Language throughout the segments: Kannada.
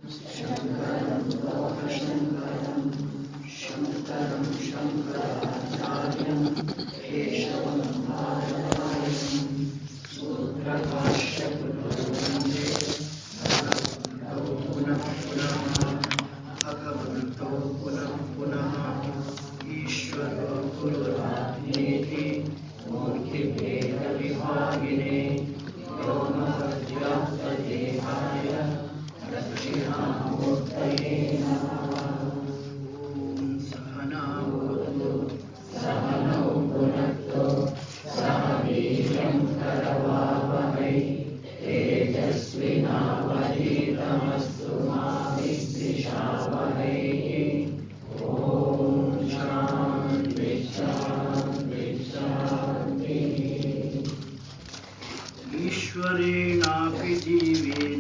भगवन्तौ पुनः पुनः ईश्वरो गुरुरात्मेति मूर्तिभेदविभागिने व्योमवद्व्याप्तदेहाय दक्षिणामूर्तये नमः ॐ सहनावतु सहनौ भुनक्तु सह वीर्यं करवावहै तेजस्विनावधीतमस्तु मा विद्विषावहै ॐ शान्ति शान्ति शान्तिः ईश्वरेणापि जीवेन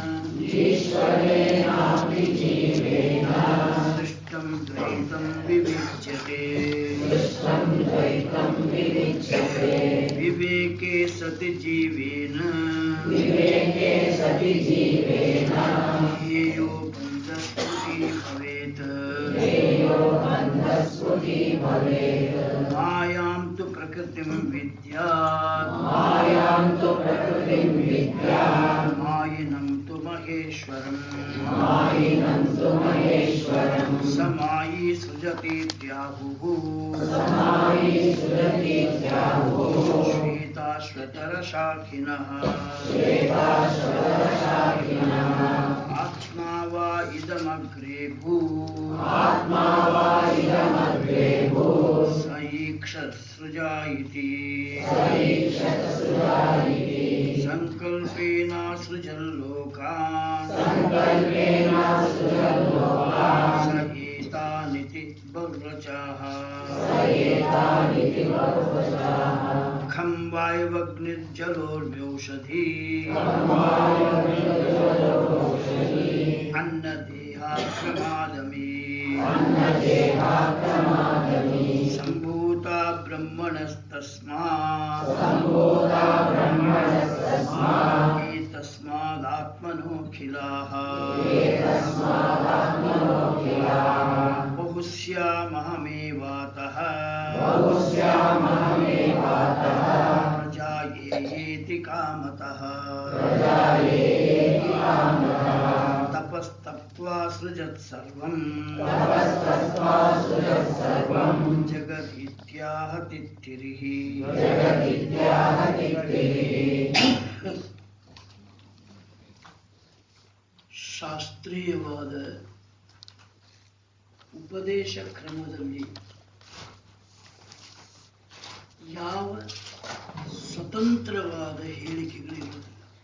ईश्वरेणापि जीवेन दृष्टं द्वैतं विविच्यते दृष्टं द्वैतं विविच्यते विवेके सति जीवेन विवेके सति जीवेन ध्येयो बन्धस्मृति भवेत् ध्येयो बन्धस्मृति भवेत् मायां तु प्रकृतिं विद्यात् मायां तु प्रकृतिं विद्यात् मायिनं तु महेश्वरम् मायिनं तु महेश्वरम् समायी सृजतीत्याहुः समायी सृजतीत्याहुः श्वेताश्वतरशाखिनः श्वेताश्वतरशाखिनः आत्मा वा इदमग्रे भू आत्मा वा इदमग्रे भू स ईक्षसृजा इति सङ्कल्पेन सृजल्लोकान् स एतानिति बहुवचाः खं वायवग्निर्जलोर्व्यौषधी अन्नदेहाक्रमादमे सम्भूता ब्रह्मणस्तस्मात् एतस्मादात्मनोऽखिलाः बहुस्यामहमेवातः प्रजायेति कामतः तपस्तप्त्वा सृजत् सर्वम् जगदित्याह तिथिरिः ಶಾಸ್ತ್ರೀಯವಾದ ಉಪದೇಶ ಕ್ರಮದಲ್ಲಿ ಯಾವ ಸ್ವತಂತ್ರವಾದ ಹೇಳಿಕೆಗಳಿರುವುದಿಲ್ಲ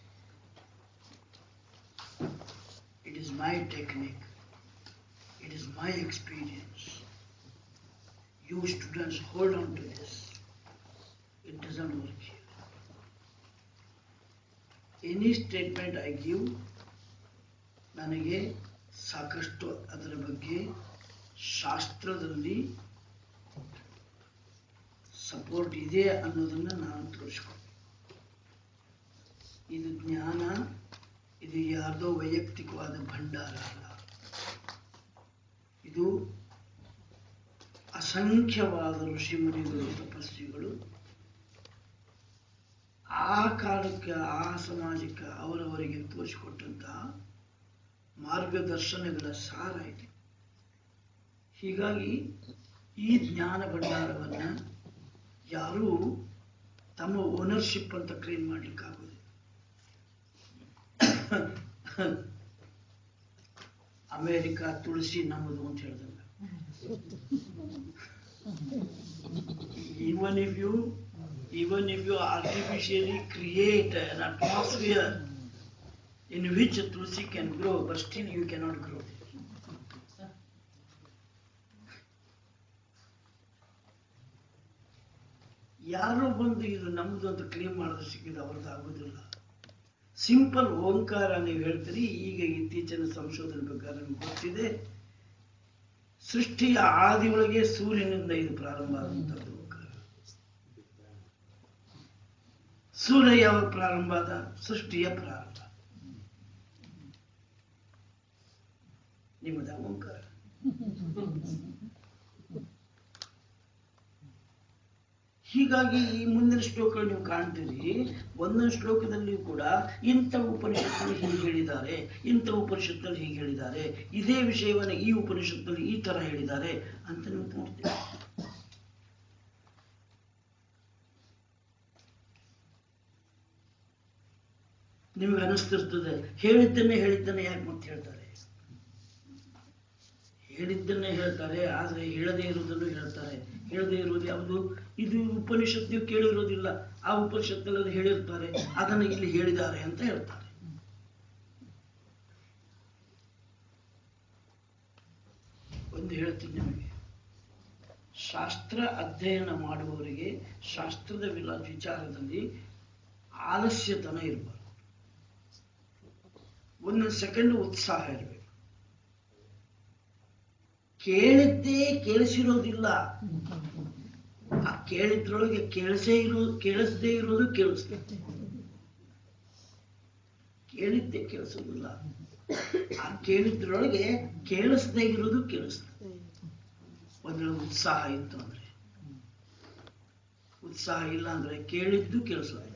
it is my technique it is my experience you students hold on to this it doesn't work here any statement I give ನನಗೆ ಸಾಕಷ್ಟು ಅದರ ಬಗ್ಗೆ ಶಾಸ್ತ್ರದಲ್ಲಿ ಸಪೋರ್ಟ್ ಇದೆ ಅನ್ನೋದನ್ನು ನಾನು ತೋರಿಸ್ಕೊಂಡೆ ಇದು ಜ್ಞಾನ ಇದು ಯಾರ್ದೋ ವೈಯಕ್ತಿಕವಾದ ಭಂಡಾರ ಅಲ್ಲ ಇದು ಅಸಂಖ್ಯವಾದ ಋಷಿಮುನಿಗಳು ತಪಸ್ವಿಗಳು ಆ ಕಾಲಕ್ಕೆ ಆ ಸಮಾಜಕ್ಕೆ ಅವರವರಿಗೆ ತೋರಿಸಿಕೊಟ್ಟಂತಹ ಮಾರ್ಗದರ್ಶನಗಳ ಸಾರ ಇದೆ ಹೀಗಾಗಿ ಈ ಜ್ಞಾನ ಭಂಡಾರವನ್ನು ಯಾರೂ ತಮ್ಮ ಓನರ್ಶಿಪ್ ಅಂತ ಕ್ಲೇಮ್ ಮಾಡ್ಲಿಕ್ಕಾಗೋದಿಲ್ಲ ಅಮೇರಿಕಾ ತುಳಸಿ ನಮ್ಮದು ಅಂತ ಹೇಳ್ದಂಗ even if you even if you artificially create an atmosphere in which tulsi can grow, but still you cannot grow. ಯಾರೋ ಬಂದು ಇದು ನಮ್ಮದು ಅಂತ ಕ್ಲೇಮ್ ಮಾಡಿದ್ರೆ ಸಿಕ್ಕಿದ ಅವ್ರದ್ದು ಆಗೋದಿಲ್ಲ ಸಿಂಪಲ್ ಓಂಕಾರ ನೀವು ಹೇಳ್ತೀರಿ ಈಗ ಇತ್ತೀಚಿನ ಸಂಶೋಧನೆ ಪ್ರಕಾರ ನಿಮ್ಗೆ ಗೊತ್ತಿದೆ ಸೃಷ್ಟಿಯ ಆದಿಯೊಳಗೆ ಸೂರ್ಯನಿಂದ ಇದು ಪ್ರಾರಂಭ ಆದಂಥದ್ದು ಓಂಕಾರ ಸೂರ್ಯ ಯಾವ ಪ್ರಾರಂಭ ಆದ ಸೃಷ್ಟಿಯ ಪ್ರಾರಂಭ ನಿಮ್ಮದ ಓಂಕಾರ ಹೀಗಾಗಿ ಈ ಮುಂದಿನ ಶ್ಲೋಕಗಳು ನೀವು ಕಾಣ್ತೀರಿ ಒಂದೊಂದು ಶ್ಲೋಕದಲ್ಲಿಯೂ ಕೂಡ ಇಂಥ ಉಪನಿಷತ್ತಲ್ಲಿ ಹೀಗೆ ಹೇಳಿದ್ದಾರೆ ಇಂಥ ಉಪನಿಷತ್ತಲ್ಲಿ ಹೀಗೆ ಹೇಳಿದ್ದಾರೆ ಇದೇ ವಿಷಯವನ್ನು ಈ ಉಪನಿಷತ್ತಲ್ಲಿ ಈ ತರ ಹೇಳಿದ್ದಾರೆ ಅಂತ ನೀವು ನೋಡ್ತೀರಿ ನಿಮಗೆ ಅನಿಸ್ತಿರ್ತದೆ ಹೇಳಿದ್ದನ್ನೇ ಹೇಳಿದ್ದನ್ನೇ ಯಾಕೆ ಮತ್ತೆ ಹೇಳ್ತಾರೆ ಹೇಳಿದ್ದನ್ನೇ ಹೇಳ್ತಾರೆ ಆದರೆ ಹೇಳದೇ ಇರುವುದನ್ನು ಹೇಳ್ತಾರೆ ಹೇಳದೇ ಇರುವುದು ಯಾವುದು ಇದು ಉಪನಿಷತ್ ನೀವು ಕೇಳಿರೋದಿಲ್ಲ ಆ ಉಪನಿಷತ್ತಲ್ಲಿ ಅದು ಹೇಳಿರ್ತಾರೆ ಅದನ್ನು ಇಲ್ಲಿ ಹೇಳಿದ್ದಾರೆ ಅಂತ ಹೇಳ್ತಾರೆ ಒಂದು ಹೇಳ್ತೀನಿ ನಿಮಗೆ ಶಾಸ್ತ್ರ ಅಧ್ಯಯನ ಮಾಡುವವರಿಗೆ ಶಾಸ್ತ್ರದ ವಿಲ ವಿಚಾರದಲ್ಲಿ ಆಲಸ್ಯತನ ಇರಬಾರ್ದು ಒಂದೊಂದು ಸೆಕೆಂಡ್ ಉತ್ಸಾಹ ಇರಬೇಕು ಕೇಳಿದ್ದೇ ಕೇಳಿಸಿರೋದಿಲ್ಲ ಆ ಕೇಳಿದ್ರೊಳಗೆ ಕೇಳಿಸೇ ಇರೋ ಕೇಳಿಸದೇ ಇರೋದು ಕೇಳಿಸ್ತದೆ ಕೇಳಿದ್ದೇ ಕೇಳಿಸೋದಿಲ್ಲ ಆ ಕೇಳಿದ್ರೊಳಗೆ ಕೇಳಿಸದೇ ಇರೋದು ಕೇಳಿಸ್ತದೆ ಒಂದು ಉತ್ಸಾಹ ಇತ್ತು ಅಂದ್ರೆ ಉತ್ಸಾಹ ಇಲ್ಲ ಅಂದ್ರೆ ಕೇಳಿದ್ದು ಕೇಳಿಸೋದಿಲ್ಲ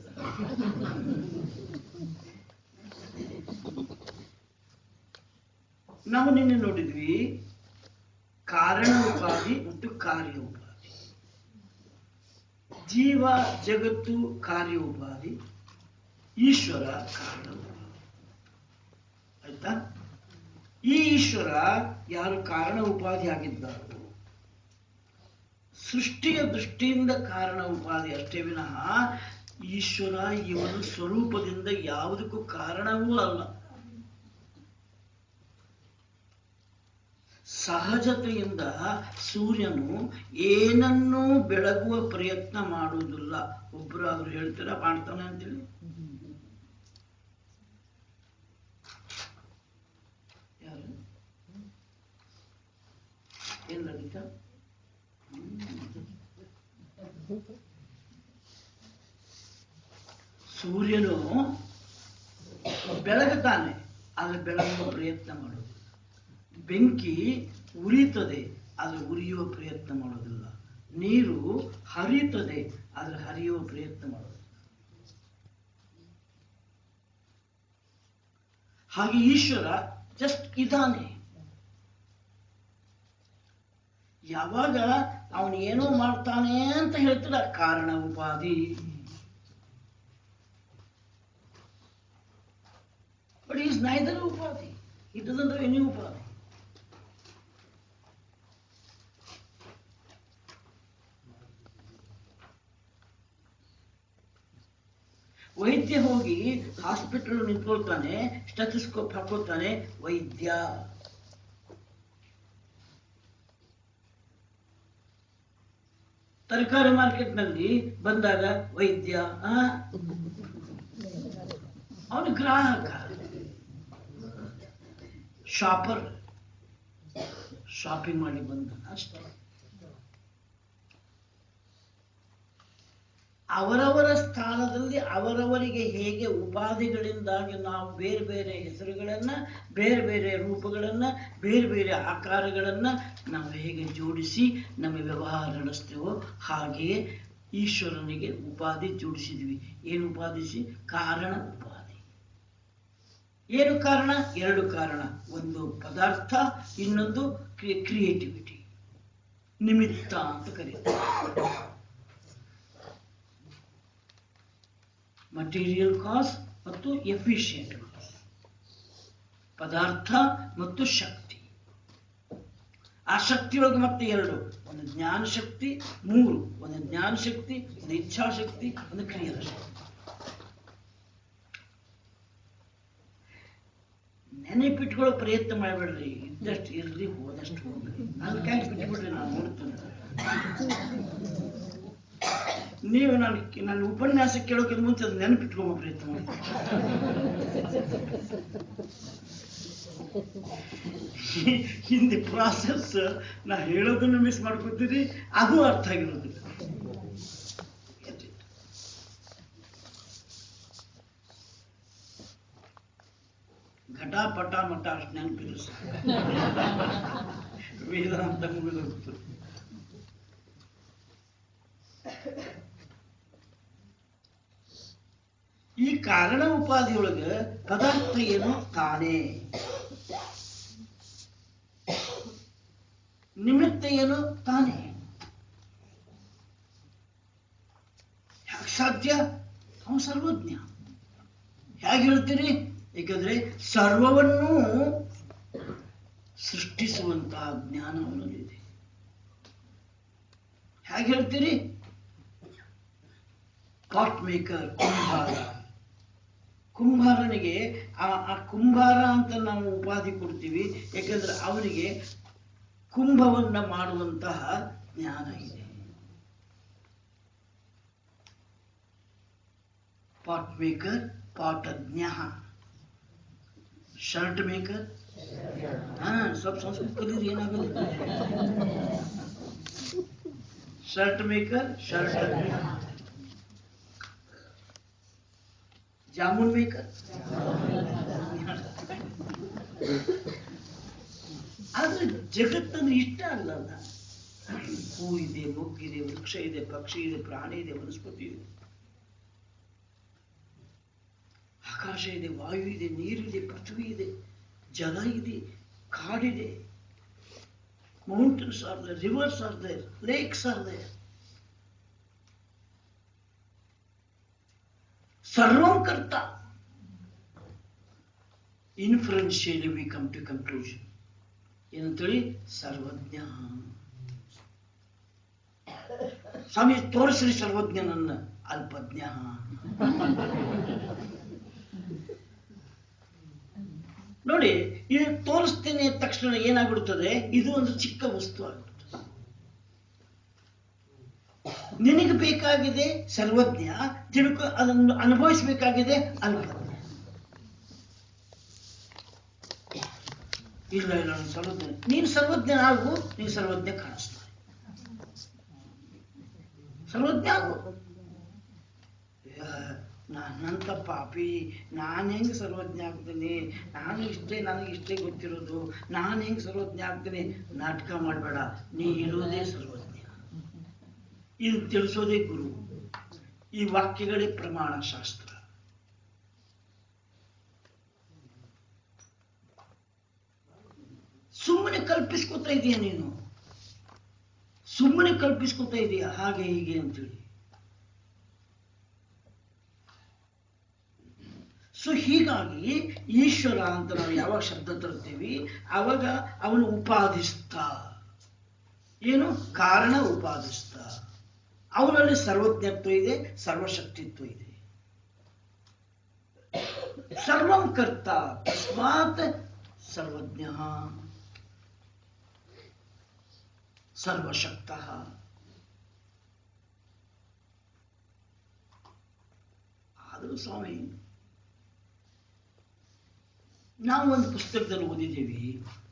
ನಾವು ನಿನ್ನೆ ನೋಡಿದ್ವಿ ಕಾರಣ ಉಪಾಧಿ ಮತ್ತು ಕಾರ್ಯ ಉಪಾಧಿ ಜೀವ ಜಗತ್ತು ಕಾರ್ಯ ಉಪಾಧಿ ಈಶ್ವರ ಕಾರಣ ಉಪಾಧಿ ಆಯ್ತಾ ಈ ಈಶ್ವರ ಯಾರು ಕಾರಣ ಉಪಾಧಿ ಆಗಿದ್ದಾರೋ ಸೃಷ್ಟಿಯ ದೃಷ್ಟಿಯಿಂದ ಕಾರಣ ಉಪಾಧಿ ಅಷ್ಟೇ ವಿನಃ ಈಶ್ವರ ಇವನು ಸ್ವರೂಪದಿಂದ ಯಾವುದಕ್ಕೂ ಕಾರಣವೂ ಅಲ್ಲ ಸಹಜತೆಯಿಂದ ಸೂರ್ಯನು ಏನನ್ನೂ ಬೆಳಗುವ ಪ್ರಯತ್ನ ಮಾಡುವುದಿಲ್ಲ ಒಬ್ಬರಾದ್ರೂ ಹೇಳ್ತೀರಾ ಮಾಡ್ತಾನೆ ಅಂತೇಳಿ ಯಾರು ಏನ್ ಲಲಿತಾ ಸೂರ್ಯನು ಬೆಳಗುತ್ತಾನೆ ಆದರೆ ಬೆಳಗುವ ಪ್ರಯತ್ನ ಮಾಡೋದು ಬೆಂಕಿ ಉರಿಯುತ್ತದೆ ಆದರೆ ಉರಿಯುವ ಪ್ರಯತ್ನ ಮಾಡೋದಿಲ್ಲ ನೀರು ಹರಿಯುತ್ತದೆ ಆದರೆ ಹರಿಯುವ ಪ್ರಯತ್ನ ಮಾಡೋದಿಲ್ಲ ಹಾಗೆ ಈಶ್ವರ ಜಸ್ಟ್ ಇದ್ದಾನೆ ಯಾವಾಗ ಅವನು ಏನೋ ಮಾಡ್ತಾನೆ ಅಂತ ಹೇಳ್ತಿಲ್ಲ ಕಾರಣ ಉಪಾಧಿ ಬಟ್ ಈಸ್ ನೈದರ್ ಉಪಾಧಿ ಇಟ್ ಡಸಂಟ್ ಎನಿ ಉಪಾಧಿ ವೈದ್ಯ ಹೋಗಿ ಹಾಸ್ಪಿಟಲ್ ನಿಂತ್ಕೊಳ್ತಾನೆ ಸ್ಟೆಥಿಸ್ಕೋಪ್ ಹಾಕೋತಾನೆ ವೈದ್ಯ ತರಕಾರಿ ಮಾರ್ಕೆಟ್ನಲ್ಲಿ ಬಂದಾಗ ವೈದ್ಯ ಅವನು ಗ್ರಾಹಕ ಶಾಪರ್ ಶಾಪಿಂಗ್ ಮಾಡಿ ಬಂದ ಅಷ್ಟೇ ಅವರವರ ಸ್ಥಾನದಲ್ಲಿ ಅವರವರಿಗೆ ಹೇಗೆ ಉಪಾಧಿಗಳಿಂದಾಗಿ ನಾವು ಬೇರೆ ಬೇರೆ ಹೆಸರುಗಳನ್ನ ಬೇರೆ ಬೇರೆ ರೂಪಗಳನ್ನ ಬೇರೆ ಬೇರೆ ಆಕಾರಗಳನ್ನ ನಾವು ಹೇಗೆ ಜೋಡಿಸಿ ನಮ್ಮ ವ್ಯವಹಾರ ನಡೆಸ್ತೇವೋ ಹಾಗೆಯೇ ಈಶ್ವರನಿಗೆ ಉಪಾಧಿ ಜೋಡಿಸಿದ್ವಿ ಏನು ಉಪಾದಿಸಿ ಕಾರಣ ಉಪಾಧಿ ಏನು ಕಾರಣ ಎರಡು ಕಾರಣ ಒಂದು ಪದಾರ್ಥ ಇನ್ನೊಂದು ಕ್ರಿಯೇಟಿವಿಟಿ ನಿಮಿತ್ತ ಅಂತ ಕರೀತಾರೆ ಮಟೀರಿಯಲ್ ಕಾಸ್ ಮತ್ತು ಎಫಿಷಿಯಂಟ್ ಕಾಸ್ ಪದಾರ್ಥ ಮತ್ತು ಶಕ್ತಿ ಆ ಶಕ್ತಿಯೊಳಗೆ ಮತ್ತೆ ಎರಡು ಒಂದು ಜ್ಞಾನ ಶಕ್ತಿ ಮೂರು ಒಂದು ಜ್ಞಾನ ಶಕ್ತಿ ಒಂದು ಇಚ್ಛಾಶಕ್ತಿ ಒಂದು ಕ್ರಿಯಾ ಶಕ್ತಿ ನೆನಪಿಟ್ಕೊಳ್ಳೋ ಪ್ರಯತ್ನ ಮಾಡಬೇಡ್ರಿ ಇದ್ದಷ್ಟು ಇರ್ರಿ ಹೋದಷ್ಟು ಹೋಗ್ರಿ ನನ್ನ ಕೈ ಬಿಟ್ಬಿಡ್ರಿ ನಾನು ನೋಡ್ತೇನೆ ನೀವು ನಾನು ನನ್ನ ಉಪನ್ಯಾಸ ಕೇಳೋಕ್ಕಿಂತ ಮುಂಚೆ ಅದು ನೆನಪಿಟ್ಕೊಂಬ ಪ್ರಯತ್ನ ಮಾಡಿ ಹಿಂದೆ ಪ್ರಾಸೆಸ್ ನಾ ಹೇಳೋದನ್ನು ಮಿಸ್ ಮಾಡ್ಕೊತೀರಿ ಅದು ಅರ್ಥ ಆಗಿರೋದಿಲ್ಲ ಘಟ ಪಟ ಮಟ ಅಷ್ಟೇ ನೆನಪಿದ್ರು ಸಾಕು ವೇದಾಂತ ಮುಗಿದೋಗ್ತು ಈ ಕಾರಣ ಉಪಾಧಿಯೊಳಗ ಪದಾರ್ಥ ಏನು ತಾನೇ ನಿಮಿತ್ತ ಏನು ತಾನೇ ಹ್ಯಾಕ್ ಸಾಧ್ಯ ಅವನು ಸರ್ವಜ್ಞ ಹೇಗೆ ಹೇಳ್ತೀರಿ ಏಕೆಂದ್ರೆ ಸರ್ವವನ್ನೂ ಸೃಷ್ಟಿಸುವಂತಹ ಜ್ಞಾನ ಅವನಲ್ಲಿದೆ ಹೇಗೆ ಹೇಳ್ತೀರಿ ಪಾಟ್ ಮೇಕರ್ ಕುಂಭಾರ ಕುಂಭಾರನಿಗೆ ಆ ಆ ಕುಂಭಾರ ಅಂತ ನಾವು ಉಪಾಧಿ ಕೊಡ್ತೀವಿ ಯಾಕಂದ್ರೆ ಅವನಿಗೆ ಕುಂಭವನ್ನ ಮಾಡುವಂತಹ ಜ್ಞಾನ ಇದೆ ಪಾಟ್ ಮೇಕರ್ ಪಾಟಜ್ಞ ಶರ್ಟ್ ಮೇಕರ್ ಹಾ ಸ್ವಲ್ಪ ಸಂಸ್ಕೃತ ಕಲೀರಿ ಏನಾಗೋದಿಲ್ಲ ಶರ್ಟ್ ಮೇಕರ್ ಶರ್ಟ್ ಜಾಮೂನ್ ಮೇಕರ್ ಆದ್ರೆ ಜಗತ್ತನ್ನು ಇಷ್ಟ ಅಲ್ಲಲ್ಲ ಹೂ ಇದೆ ಮೊಗ್ಗಿದೆ ವೃಕ್ಷ ಇದೆ ಪಕ್ಷಿ ಇದೆ ಪ್ರಾಣಿ ಇದೆ ವನಸ್ಪತಿ ಇದೆ ಆಕಾಶ ಇದೆ ವಾಯು ಇದೆ ನೀರಿದೆ ಪೃಥ್ವಿ ಇದೆ ಜಲ ಇದೆ ಕಾಡಿದೆ mountains are there rivers are there lakes are there ಸರ್ವಂ ಕರ್ತ influentially we come to conclusion ಏನಂತೇಳಿ ಸರ್ವಜ್ಞ ಸ್ವಾಮಿ ತೋರಿಸ್ರಿ ಸರ್ವಜ್ಞನನ್ನ ಅಲ್ಪಜ್ಞ ನೋಡಿ ಇದು ತೋರಿಸ್ತೇನೆ ಅಂದ ತಕ್ಷಣ ಏನಾಗ್ಬಿಡುತ್ತದೆ ಇದು ಒಂದು ಚಿಕ್ಕ ವಸ್ತು ಆಗ್ಬಿಡುತ್ತದೆ ನಿನಗೆ ಬೇಕಾಗಿದೆ ಸರ್ವಜ್ಞ ತಿಳ್ಕೊ ಅದನ್ನು ಅನುಭವಿಸಬೇಕಾಗಿದೆ ಅಲ್ಪಜ್ಞ ಇಲ್ಲ ಇಲ್ಲ ನಾನು ಸರ್ವಜ್ಞ ನೀನು ಸರ್ವಜ್ಞ ಆಗು ನೀನು ಸರ್ವಜ್ಞ ಕಾಣಿಸ್ತಾನೆ ಸರ್ವಜ್ಞ ಆಗು ನನ್ನಂತ ಪಾಪಿ ನಾನು ಹೆಂಗೆ ಸರ್ವಜ್ಞ ಆಗ್ತೀನಿ ನಾನು ಇಷ್ಟೇ ನನಗೆ ಇಷ್ಟೇ ಗೊತ್ತಿರೋದು ನಾನು ಹೆಂಗೆ ಸರ್ವಜ್ಞ ಆಗ್ತೀನಿ ನಾಟಕ ಮಾಡಬೇಡ ನೀ ಇರೋದೇ ಸರ್ವಜ್ಞ ಇದು ತಿಳಿಸೋದೇ ಗುರು ಈ ವಾಕ್ಯಗಳೇ ಪ್ರಮಾಣ ಶಾಸ್ತ್ರ ಸುಮ್ಮನೆ ಕಲ್ಪಿಸ್ಕೊತಾ ಇದೀಯ ನೀನು ಸುಮ್ಮನೆ ಕಲ್ಪಿಸ್ಕೊತಾ ಇದೀಯ ಹಾಗೆ ಹೀಗೆ ಅಂತೇಳಿ ಸೊ ಹೀಗಾಗಿ ಈಶ್ವರ ಅಂತ ನಾವು ಯಾವಾಗ ಶಬ್ದ ತರ್ತೀವಿ ಅವಾಗ ಅವನು ಉಪಾದಿಸ್ತ ಏನು ಕಾರಣ ಉಪಾದಿಸ್ತ ಅವನಲ್ಲಿ ಸರ್ವಜ್ಞತ್ವ ಇದೆ ಸರ್ವಶಕ್ತಿತ್ವ ಇದೆ ಸರ್ವಂ ಕರ್ತ ತಸ್ಮಾತ್ ಸರ್ವಜ್ಞ ಸರ್ವಶಕ್ತ ಆದರೂ ಸ್ವಾಮಿ ನಾವು ಒಂದು ಪುಸ್ತಕದಲ್ಲಿ ಓದಿದ್ದೀವಿ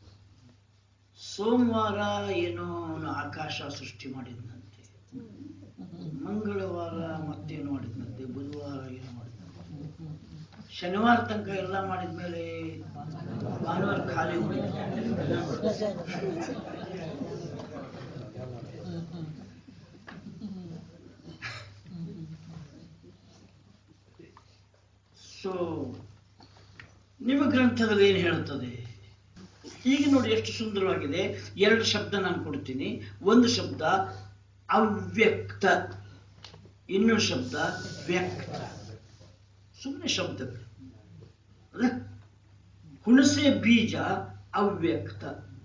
ಸೋಮವಾರ ಏನೋ ಅವನು ಆಕಾಶ ಸೃಷ್ಟಿ ಮಾಡಿದ್ನಂತೆ ಮಂಗಳವಾರ ಮತ್ತೇನು ಮಾಡಿದ್ನಂತೆ ಬುಧವಾರ ಏನೋ ಮಾಡಿದ್ನಂತೆ ಶನಿವಾರ ತನಕ ಎಲ್ಲ ಮಾಡಿದ್ಮೇಲೆ ಭಾನುವಾರ ಖಾಲಿ ಉಳಿತು ಸೊ ನಿಮ್ಮ ಗ್ರಂಥದಲ್ಲಿ ಏನು ಹೇಳುತ್ತದೆ ಈಗ ನೋಡಿ ಎಷ್ಟು ಸುಂದರವಾಗಿದೆ ಎರಡು ಶಬ್ದ ನಾನು ಕೊಡ್ತೀನಿ ಒಂದು ಶಬ್ದ ಅವ್ಯಕ್ತ ಇನ್ನೊಂದು ಶಬ್ದ ವ್ಯಕ್ತ ಸುಮ್ಮನೆ ಶಬ್ದಗಳು ಅಲ್ಲ? ಹುಣಸೆ ಬೀಜ ಅವ್ಯಕ್ತ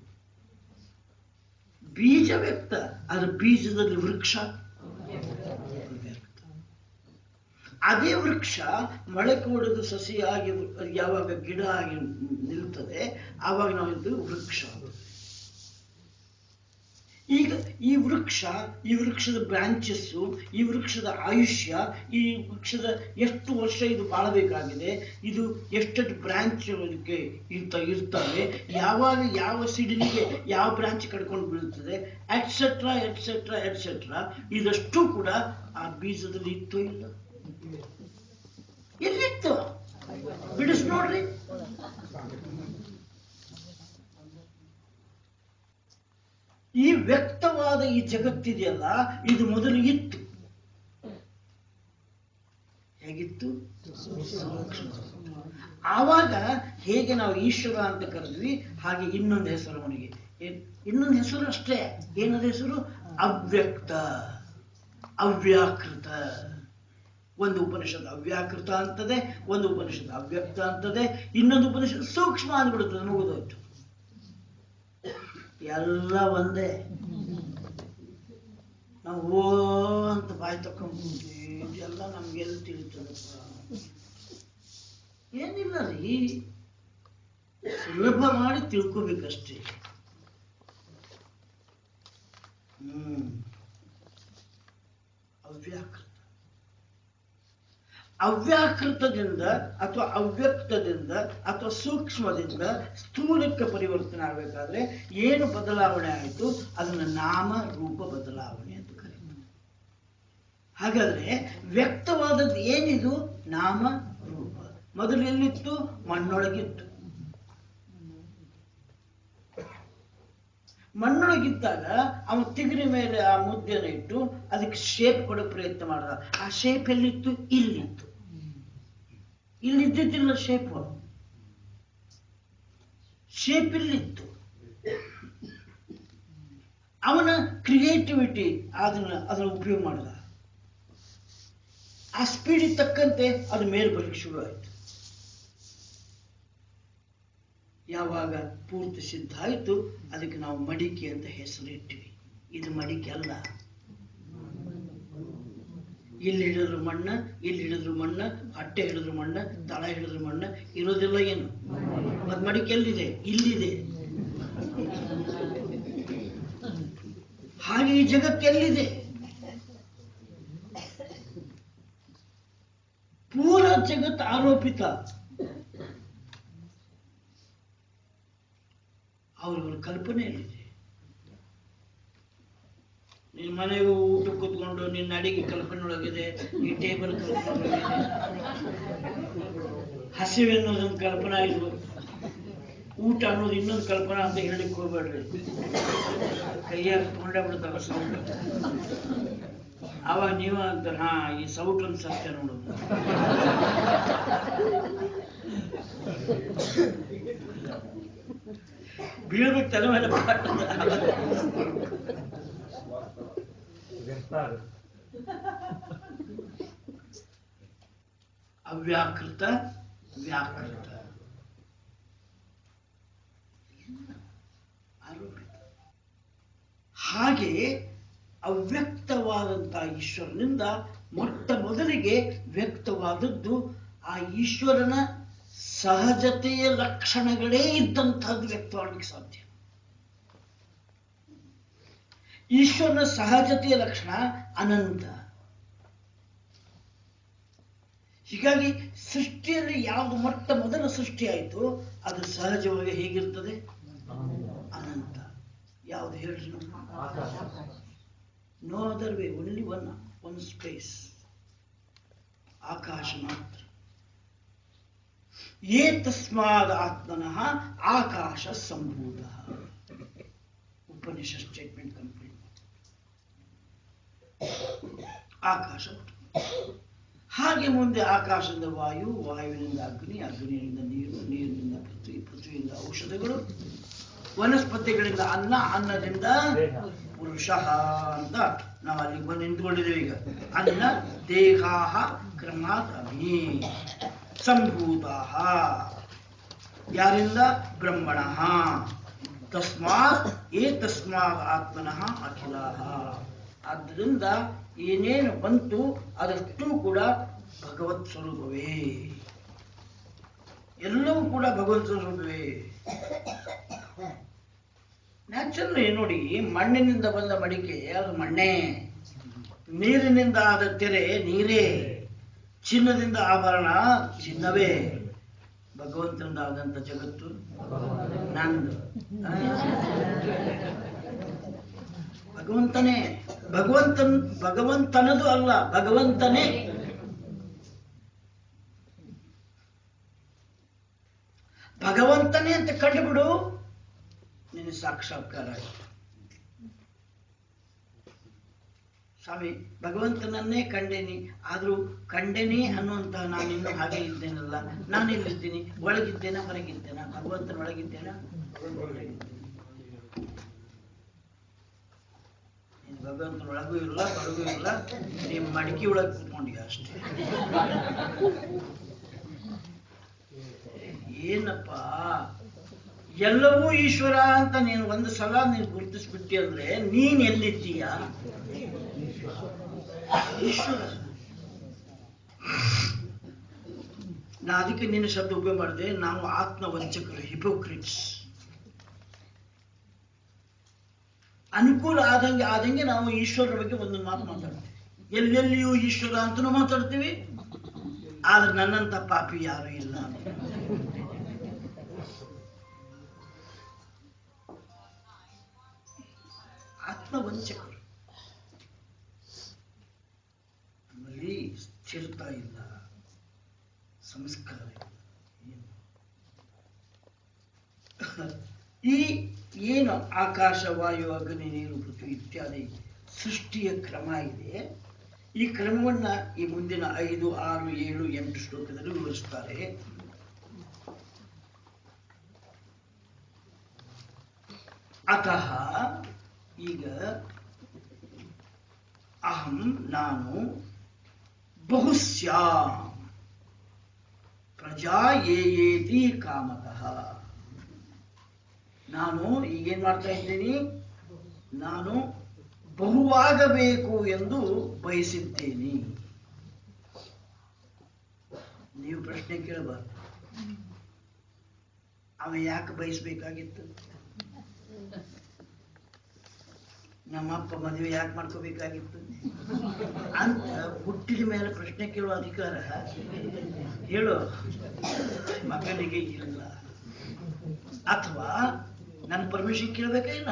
ಬೀಜ ವ್ಯಕ್ತ ಅದರ ಬೀಜದಲ್ಲಿ ವೃಕ್ಷ ಅವ್ಯಕ್ತ ಅದೇ ವೃಕ್ಷ ಮೊಳಕೆ ಹೊಡೆದು ಸಸಿಯಾಗಿ ಯಾವಾಗ ಗಿಡ ಆಗಿ ನಿಲ್ತದೆ ಆವಾಗ ನಾವು ಇದು ವೃಕ್ಷ ಈಗ ಈ ವೃಕ್ಷ ಈ ವೃಕ್ಷದ ಬ್ರಾಂಚಸ್ಸು ಈ ವೃಕ್ಷದ ಆಯುಷ್ಯ ಈ ವೃಕ್ಷದ ಎಷ್ಟು ವರ್ಷ ಇದು ಬಾಳಬೇಕಾಗಿದೆ ಇದು ಎಷ್ಟೆಷ್ಟು ಬ್ರಾಂಚ್ ಇದಕ್ಕೆ ಇರ್ತ ಇರ್ತವೆ ಯಾವಾಗ ಯಾವ ಸಿಡಿಲಿಗೆ ಯಾವ ಬ್ರಾಂಚ್ ಕಡ್ಕೊಂಡು ಬೀಳುತ್ತದೆ ಎಟ್ಸೆಟ್ರಾ ಎಟ್ಸೆಟ್ರಾ ಎಟ್ಸೆಟ್ರಾ ಇದಷ್ಟು ಕೂಡ ಆ ಬೀಜದಲ್ಲಿ ಇತ್ತು ಇಲ್ಲ ಎಲ್ಲಿತ್ತು ಬಿಡಿಸ್ ನೋಡ್ರಿ ಈ ವ್ಯಕ್ತವಾದ ಈ ಜಗತ್ತಿದೆಯಲ್ಲ ಇದು ಮೊದಲು ಇತ್ತು ಹೇಗಿತ್ತು ಸೂಕ್ಷ್ಮ. ಆವಾಗ ಹೇಗೆ ನಾವು ಈಶ್ವರ ಅಂತ ಕರೆದ್ವಿ ಹಾಗೆ ಇನ್ನೊಂದು ಹೆಸರು ಅವನಿಗೆ ಏನ್- ಇನ್ನೊಂದು ಹೆಸರು ಅಷ್ಟೇ ಏನದ ಹೆಸರು ಅವ್ಯಕ್ತ ಅವ್ಯಾಕೃತ ಒಂದು ಉಪನಿಷತ್ ಅವ್ಯಾಕೃತ ಅಂತದೆ ಒಂದು ಉಪನಿಷತ್ ಅವ್ಯಕ್ತ ಅಂತದೆ ಇನ್ನೊಂದು ಉಪನಿಷತ್ ಸೂಕ್ಷ್ಮ ಅಂದ್ಬಿಡುತ್ತದೆ ಮುಗಿದೋಯ್ತು ಎಲ್ಲ ಒಂದೇ ನಾವು ಓ ಅಂತ ಬಾಯಿ ತಕೊಂಡ್ಬಿಡ್ತೀವಿ ಇದೆಲ್ಲ ನಮ್ಗೆಲ್ಲ ತಿಳಿತದಪ್ಪ ಏನಿಲ್ಲ ರೀ ಸುಲಭ ಮಾಡಿ ತಿಳ್ಕೋಬೇಕಷ್ಟೇ ಹ್ಮ್ ಅವ್ಯಾಕೃತ ಅವ್ಯಾಕೃತದಿಂದ ಅಥವಾ ಅವ್ಯಕ್ತದಿಂದ ಅಥವಾ ಸೂಕ್ಷ್ಮದಿಂದ ಸ್ಥೂಲಕ್ಕೆ ಪರಿವರ್ತನೆ ಆಗಬೇಕಾದ್ರೆ ಏನು ಬದಲಾವಣೆ ಆಯಿತು ಅದನ್ನ ನಾಮ ರೂಪ ಬದಲಾವಣೆ ಅಂತ ಕರೀತಾರೆ ಹಾಗಾದ್ರೆ ವ್ಯಕ್ತವಾದದ್ದು ಏನಿದು ನಾಮ ರೂಪ ಮೊದಲು ಎಲ್ಲಿತ್ತು ಮಣ್ಣೊಳಗಿತ್ತು ಮಣ್ಣೊಳಗಿದ್ದಾಗ ಅವನು ತಿಗರಿ ಮೇಲೆ ಆ ಮುದ್ದೆನ ಇಟ್ಟು ಅದಕ್ಕೆ ಶೇಪ್ ಕೊಡೋ ಪ್ರಯತ್ನ ಮಾಡ್ದ ಆ ಶೇಪ್ ಎಲ್ಲಿತ್ತು ಇಲ್ಲಿತ್ತು ಇಲ್ಲಿದ್ದಿದ್ದಿಲ್ಲ ಶೇಪ್ ಶೇಪ್ ಇಲ್ಲಿತ್ತು ಅವನ ಕ್ರಿಯೇಟಿವಿಟಿ ಅದನ್ನ ಅದನ್ನ ಉಪಯೋಗ ಮಾಡಿದ ಆ ಸ್ಪೀಡಿಗೆ ತಕ್ಕಂತೆ ಅದು ಮೇಲೆ ಬರ್ಲಿಕ್ಕೆ ಶುರು ಆಯ್ತು ಯಾವಾಗ ಪೂರ್ತಿ ಸಿದ್ಧ ಆಯಿತು ಅದಕ್ಕೆ ನಾವು ಮಡಿಕೆ ಅಂತ ಹೆಸರಿಟ್ಟಿವಿ ಇದು ಮಡಿಕೆ ಅಲ್ಲ ಇಲ್ಲಿ ಹಿಡಿದ್ರು ಮಣ್ಣ ಇಲ್ಲಿ ಹಿಡಿದ್ರು ಮಣ್ಣ ಹೊಟ್ಟೆ ಹಿಡಿದ್ರು ಮಣ್ಣ ತಳ ಹಿಡಿದ್ರು ಮಣ್ಣ ಇರೋದಿಲ್ಲ ಏನು ಮತ್ ಮಡಿಕೆ ಎಲ್ಲಿದೆ ಇಲ್ಲಿದೆ ಹಾಗೆ ಈ ಜಗತ್ತು ಎಲ್ಲಿದೆ ಪೂರ ಜಗತ್ ಆರೋಪಿತ ಅವ್ರವ್ರ ಕಲ್ಪನೆಯಲ್ಲಿದೆ ನಿನ್ನ ಮನೆಗೆ ಊಟ ಕೂತ್ಕೊಂಡು ನಿನ್ನ ಅಡಿಗೆ ಕಲ್ಪನೆ ಒಳಗಿದೆ ಈ ಟೇಬಲ್ ಕಲ್ಪನೆ ಒಳಗಿದೆ ಹಸಿವೆ ಅನ್ನೋದೊಂದು ಕಲ್ಪನಾ ಇದು ಊಟ ಅನ್ನೋದು ಇನ್ನೊಂದು ಕಲ್ಪನಾ ಅಂತ ಹೇಳಿಕ್ ಹೋಗ್ಬೇಡ್ರಿ ಕೈಯಾಗ ಕೊಂಡೇ ಬಿಡ್ತಾರ ಸೌಂಡ್ ಅವಾಗ ನೀವ ಅಂತ ಹಾ ಈ ಸೌಟ್ ಒಂದು ಸತ್ಯ ನೋಡೋದು ಬೀಳ್ಬೇಕು ತಲೆ ಮೇಲೆ ಪಾಠ. ಅವ್ಯಾಕೃತ ವ್ಯಾಕೃತ ಆರೋಪಿತ ಹಾಗೆ ಅವ್ಯಕ್ತವಾದಂತಹ ಈಶ್ವರನಿಂದ ಮೊಟ್ಟ ಮೊದಲಿಗೆ ವ್ಯಕ್ತವಾದದ್ದು ಆ ಈಶ್ವರನ ಸಹಜತೆಯ ಲಕ್ಷಣಗಳೇ ಇದ್ದಂಥದ್ದು ವ್ಯಕ್ತವಾಗಲಿಕ್ಕೆ ಸಾಧ್ಯ ಈಶ್ವರನ ಸಹಜತೆಯ ಲಕ್ಷಣ ಅನಂತ ಹೀಗಾಗಿ ಸೃಷ್ಟಿಯಲ್ಲಿ ಯಾವುದು ಮೊಟ್ಟ ಮೊದಲ ಸೃಷ್ಟಿ ಆಯಿತು ಅದು ಸಹಜವಾಗಿ ಹೇಗಿರ್ತದೆ ಅನಂತ ಯಾವುದು ಹೇಳ್ರಿ no other way only one one space ಆಕಾಶ ಮಾತ್ರ ಏ ತಸ್ಮಾದ ಆತ್ಮನಃ ಆಕಾಶ ಸಂಭೂತ ಉಪನಿಷತ್ ಸ್ಟೇಟ್ಮೆಂಟ್ ಕಂಪ್ಲೀಟ್ ಆಕಾಶ ಹಾಗೆ ಮುಂದೆ ಆಕಾಶದಿಂದ ವಾಯು ವಾಯುವಿನಿಂದ ಅಗ್ನಿ ಅಗ್ನಿಯಿಂದ ನೀರು ನೀರಿನಿಂದ ಪೃಥ್ವಿ ಪೃಥ್ವಿಯಿಂದ ಔಷಧಗಳು ವನಸ್ಪತಿಗಳಿಂದ ಅನ್ನ ಅನ್ನದಿಂದ ಪುರುಷ ಅಂತ ನಾವು ಅಲ್ಲಿಗೆ ಬಂದು ನಿಂತ್ಕೊಂಡಿದ್ದೇವೆ ಈಗ ಅನ್ನ ದೇಹಾ ಕ್ರಮಾತ್ ಅಗ್ನಿ ಸಂಭೂತ ಯಾರಿಂದ ಬ್ರಹ್ಮಣ ತಸ್ಮಾತ್ ಏ ತಸ್ಮಾತ್ ಆತ್ಮನಃ ಅಖಿಲ ಆದ್ದರಿಂದ ಏನೇನು ಬಂತು ಅದಷ್ಟು ಕೂಡ ಭಗವತ್ ಸ್ವರೂಪವೇ ಎಲ್ಲವೂ ಕೂಡ ಭಗವತ್ ಸ್ವರೂಪವೇ ನ್ಯಾಚುರಲಿ ನೋಡಿ ಮಣ್ಣಿನಿಂದ ಬಂದ ಮಡಿಕೆ ಅದು ಮಣ್ಣೇ ನೀರಿನಿಂದ ಆದ ತೆರೆ ನೀರೇ ಚಿನ್ನದಿಂದ ಆಭರಣ ಚಿನ್ನವೇ ಭಗವಂತನಿಂದ ಆದಂತ ಜಗತ್ತು ನಂದು ಆ. ಭಗವಂತನೇ ಭಗವಂತನ್ ಭಗವಂತನದು ಅಲ್ಲ ಭಗವಂತನೇ ಭಗವಂತನೇ ಅಂತ ಕಂಡುಬಿಡು ನಿನ್ನ ಸಾಕ್ಷಾತ್ಕಾರ ಆಯ್ತು ಸ್ವಾಮಿ ಭಗವಂತನನ್ನೇ ಕಂಡೇನಿ ಆದರೂ ಕಂಡೇನಿ ಅನ್ನುವಂತಹ ನಾನಿನ್ನೂ ಹಾಗೆ ಇದ್ದೇನಲ್ಲ ನಾನು ಎಲ್ಲಿದ್ದೀನಿ ಒಳಗಿದ್ದೇನ ಹೊರಗಿದ್ದೇನ ಭಗವಂತನ ಒಳಗಿದ್ದೇನ ಹೊರಗಿದ್ದೇನ ನೀನು ಭಗವಂತನ ಒಳಗೂ ಇಲ್ಲ ಹೊರಗೂ ಇಲ್ಲ ನೀವು ಮಡಿಕೆ ಒಳಗೆ ಕೂತ್ಕೊಂಡಿಯ ಅಷ್ಟೇ ಏನಪ್ಪ ಎಲ್ಲವೂ ಈಶ್ವರ ಅಂತ ನೀನು ಒಂದು ಸಲ ನೀನು ಗುರುತಿಸ್ಬಿಟ್ಟಿ ಅಂದ್ರೆ ನೀನ್ ಎಲ್ಲಿದ್ದೀಯ ಈಶ್ವರ ನಾ ಅದಕ್ಕೆ ನಿನ್ನ ಶಬ್ದ ಉಪಯೋಗ ಮಾಡಿದೆ ನಾವು ಆತ್ಮವಂಚಕರು ಹಿಪೋಕ್ರಿಟ್ಸ್ ಅನುಕೂಲ ಆದಂಗೆ ಆದಂಗೆ ನಾವು ಈಶ್ವರರ ಬಗ್ಗೆ ಒಂದು ಮಾತು ಮಾತಾಡ್ತೀವಿ ಎಲ್ಲೆಲ್ಲಿಯೂ ಈಶ್ವರ ಅಂತನೂ ಮಾತಾಡ್ತೀವಿ ಆದ್ರೆ ನನ್ನಂತ ಪಾಪಿ ಯಾರು ಇಲ್ಲ ಅಂತ. ಆತ್ಮವಂಚಕರು ನಮ್ಮಲ್ಲಿ ಸ್ಥಿರತಾ ಇಲ್ಲ ಸಂಸ್ಕಾರ ಇಲ್ಲ ಏನು ಈ ಏನು ಆಕಾಶ ವಾಯು ಅಗ್ನಿ ನೀರು ಪೃಥ್ವಿ ಇತ್ಯಾದಿ ಸೃಷ್ಟಿಯ ಕ್ರಮ ಇದೆ ಈ ಕ್ರಮವನ್ನ ಈ ಮುಂದಿನ ಐದು ಆರು ಏಳು ಎಂಟು ಶ್ಲೋಕದಲ್ಲಿ ವಿವರಿಸ್ತಾರೆ ಅತಃ ಈಗ ಅಹಂ ನಾನು ಬಹುಸ್ಯಾಂ ಪ್ರಜಾ ಏಯೇತಿ ಕಾಮತಃ ನಾನು ಈಗೇನ್ ಮಾಡ್ತಾ ಇದ್ದೀನಿ ನಾನು ಬಹುವಾಗಬೇಕು ಎಂದು ಬಯಸಿದ್ದೇನೆ ನೀವು ಪ್ರಶ್ನೆ ಕೇಳಬಾರ್ದು ಅವ ಯಾಕೆ ಬಯಸ್ಬೇಕಾಗಿತ್ತು ನಮ್ಮಪ್ಪ ಮದುವೆ ಯಾಕೆ ಮಾಡ್ಕೋಬೇಕಾಗಿತ್ತು ಅಂತ ಹುಟ್ಟಿದ ಮೇಲೆ ಪ್ರಶ್ನೆ ಕೇಳುವ ಅಧಿಕಾರ ಹೇಳು ಮಗನಿಗೆ ಇಲ್ಲ ಅಥವಾ ನನ್ನ ಪರ್ಮಿಷನ್ ಕೇಳಬೇಕಾ ಇಲ್ಲ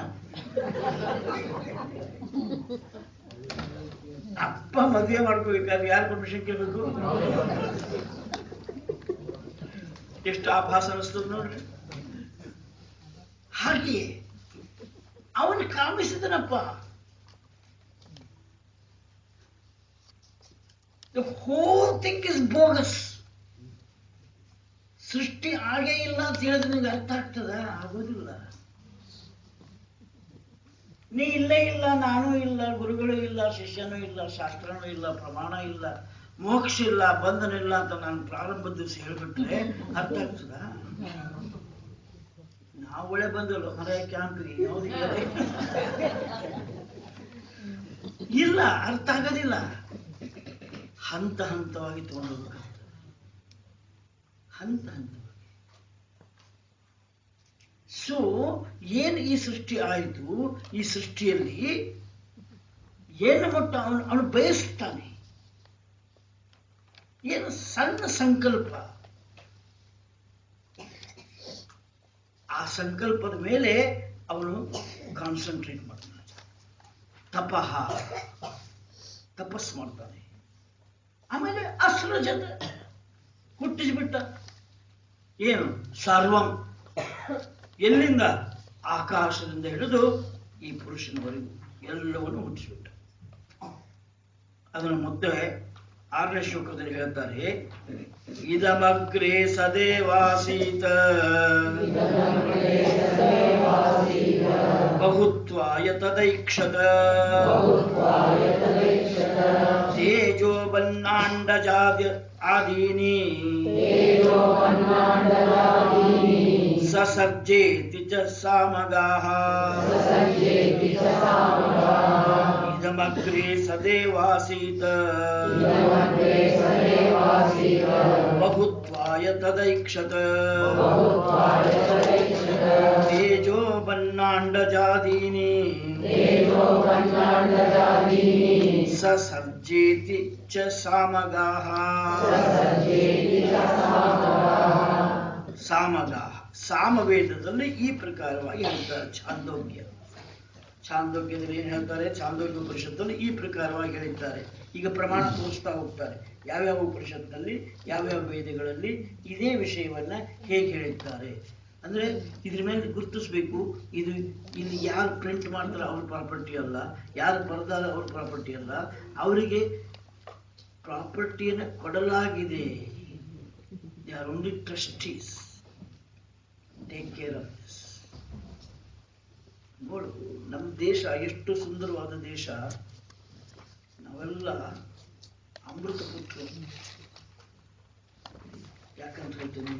ಅಪ್ಪ ಮದುವೆ ಮಾಡ್ಕೋಬೇಕಾದ್ರೆ ಯಾರು ಪರ್ಮಿಷನ್ ಕೇಳಬೇಕು ಎಷ್ಟು ಆಭಾಸ ಅನಿಸ್ತದ ನೋಡ್ರಿ ಹಾಗೆಯೇ ಅವನು ಕಾಮಿಸಿದನಪ್ಪ the whole thing is bogus ಸೃಷ್ಟಿ ಆಗೇ ಇಲ್ಲ ಅಂತ ಹೇಳಿದ್ರೆ ನಿಂಗೆ ಅರ್ಥ ಆಗ್ತದ ಆಗೋದಿಲ್ಲ ನೀ ಇಲ್ಲೇ ಇಲ್ಲ ನಾನು ಇಲ್ಲ ಗುರುಗಳು ಇಲ್ಲ ಶಿಷ್ಯನೂ ಇಲ್ಲ ಶಾಸ್ತ್ರನೂ ಇಲ್ಲ ಪ್ರಮಾಣ ಇಲ್ಲ ಮೋಕ್ಷ ಇಲ್ಲ ಬಂಧನ ಇಲ್ಲ ಅಂತ ನಾನು ಪ್ರಾರಂಭದ ದಿವಸ ಹೇಳ್ಬಿಟ್ರೆ ಅರ್ಥ ಆಗ್ತದ ನಾವು ಒಳ್ಳೆ ಬಂದಲ್ಲ ಮರ ಕ್ಯಾಂಪಿಗೆ ಯಾವ್ದು ಇಲ್ಲ ಅರ್ಥ ಆಗೋದಿಲ್ಲ ಹಂತ ಹಂತವಾಗಿ ತಗೊಂಡೋಗ್ಬೇಕಾಗ್ತದೆ ಹಂತ ಹಂತವಾಗಿ ಸೊ ಏನು ಈ ಸೃಷ್ಟಿ ಆಯಿತು ಈ ಸೃಷ್ಟಿಯಲ್ಲಿ ಏನು ಮಟ್ಟ ಅವನು ಅವನು ಬಯಸ್ತಾನೆ ಏನು ಸಣ್ಣ ಸಂಕಲ್ಪ ಆ ಸಂಕಲ್ಪದ ಮೇಲೆ ಅವನು ಕಾನ್ಸಂಟ್ರೇಟ್ ಮಾಡ್ತಾನೆ ತಪಃ ತಪಸ್ ಮಾಡ್ತಾನೆ ಆಮೇಲೆ ಅಸೃಜತ ಹುಟ್ಟಿಸ್ಬಿಟ್ಟ ಏನು ಸರ್ವಂ ಎಲ್ಲಿಂದ ಆಕಾಶದಿಂದ ಹಿಡಿದು ಈ ಪುರುಷನವರೆಗೂ ಎಲ್ಲವನ್ನು ಹುಟ್ಟಿಸ್ಬಿಟ್ಟ ಅದನ್ನು ಮತ್ತೆ ಆರನೇ ಶ್ಲೋಕದಲ್ಲಿ ಹೇಳ್ತಾರೆ ಇದಮಗ್ರೆ ಸದೇವಾಸೀತ ಬಹುತ್ವಾಯ ತದೈಕ್ಷತ ತೇಜೋ ಬನ್ನಾಂಡಜಾದ ಆದೀನಿ ಸಸರ್ಜೇತಿ ಚ ಸಾಮಗಾಃ ಇದಮಗ್ರೆ ಸದೇವಾಸೀತ ಬಹುತ್ವಾಯ ತದೈಕ್ಷತ ತೇಜೋ ಬನ್ನಾಂಡಜಾದೀನಿ ಸಸರ್ಜೇತಿ ಚ ಸಾಮಗಾಃ ಸಾಮಗಾಹ ಸಾಮವೇದದಲ್ಲಿ ಈ ಪ್ರಕಾರವಾಗಿ ಹೇಳ್ತಾರೆ ಛಾಂದೋಗ್ಯ ಛಾಂದೋಗ್ಯದಲ್ಲಿ ಏನ್ ಹೇಳ್ತಾರೆ ಛಾಂದೋಗ್ಯ ಉಪನಿಷತ್ತಲ್ಲಿ ಈ ಪ್ರಕಾರವಾಗಿ ಹೇಳಿದ್ದಾರೆ ಈಗ ಪ್ರಮಾಣ ತೋರಿಸ್ತಾ ಹೋಗ್ತಾರೆ ಯಾವ್ಯಾವ ಉಪನಿಷತ್ನಲ್ಲಿ ಯಾವ್ಯಾವ ವೇದಗಳಲ್ಲಿ ಇದೇ ವಿಷಯವನ್ನ ಹೇಗೆ ಹೇಳಿದ್ದಾರೆ ಅಂದ್ರೆ ಇದ್ರ ಮೇಲೆ ಗುರುತಿಸ್ಬೇಕು ಇದು ಇಲ್ಲಿ ಯಾರು ಪ್ರಿಂಟ್ ಮಾಡ್ತಾರೆ ಅವ್ರ ಪ್ರಾಪರ್ಟಿ ಅಲ್ಲ ಯಾರು ಬರ್ದಾರ ಅವ್ರ ಪ್ರಾಪರ್ಟಿ ಅಲ್ಲ ಅವರಿಗೆ ಪ್ರಾಪರ್ಟಿಯನ್ನು ಕೊಡಲಾಗಿದೆ they are only trustees take care of this ನೋಡು ನಮ್ಮ ದೇಶ ಎಷ್ಟು ಸುಂದರವಾದ ದೇಶ ನಾವೆಲ್ಲ ಅಮೃತ ಪುತ್ರರು ಯಾಕಂತ ಹೇಳ್ತೀನಿ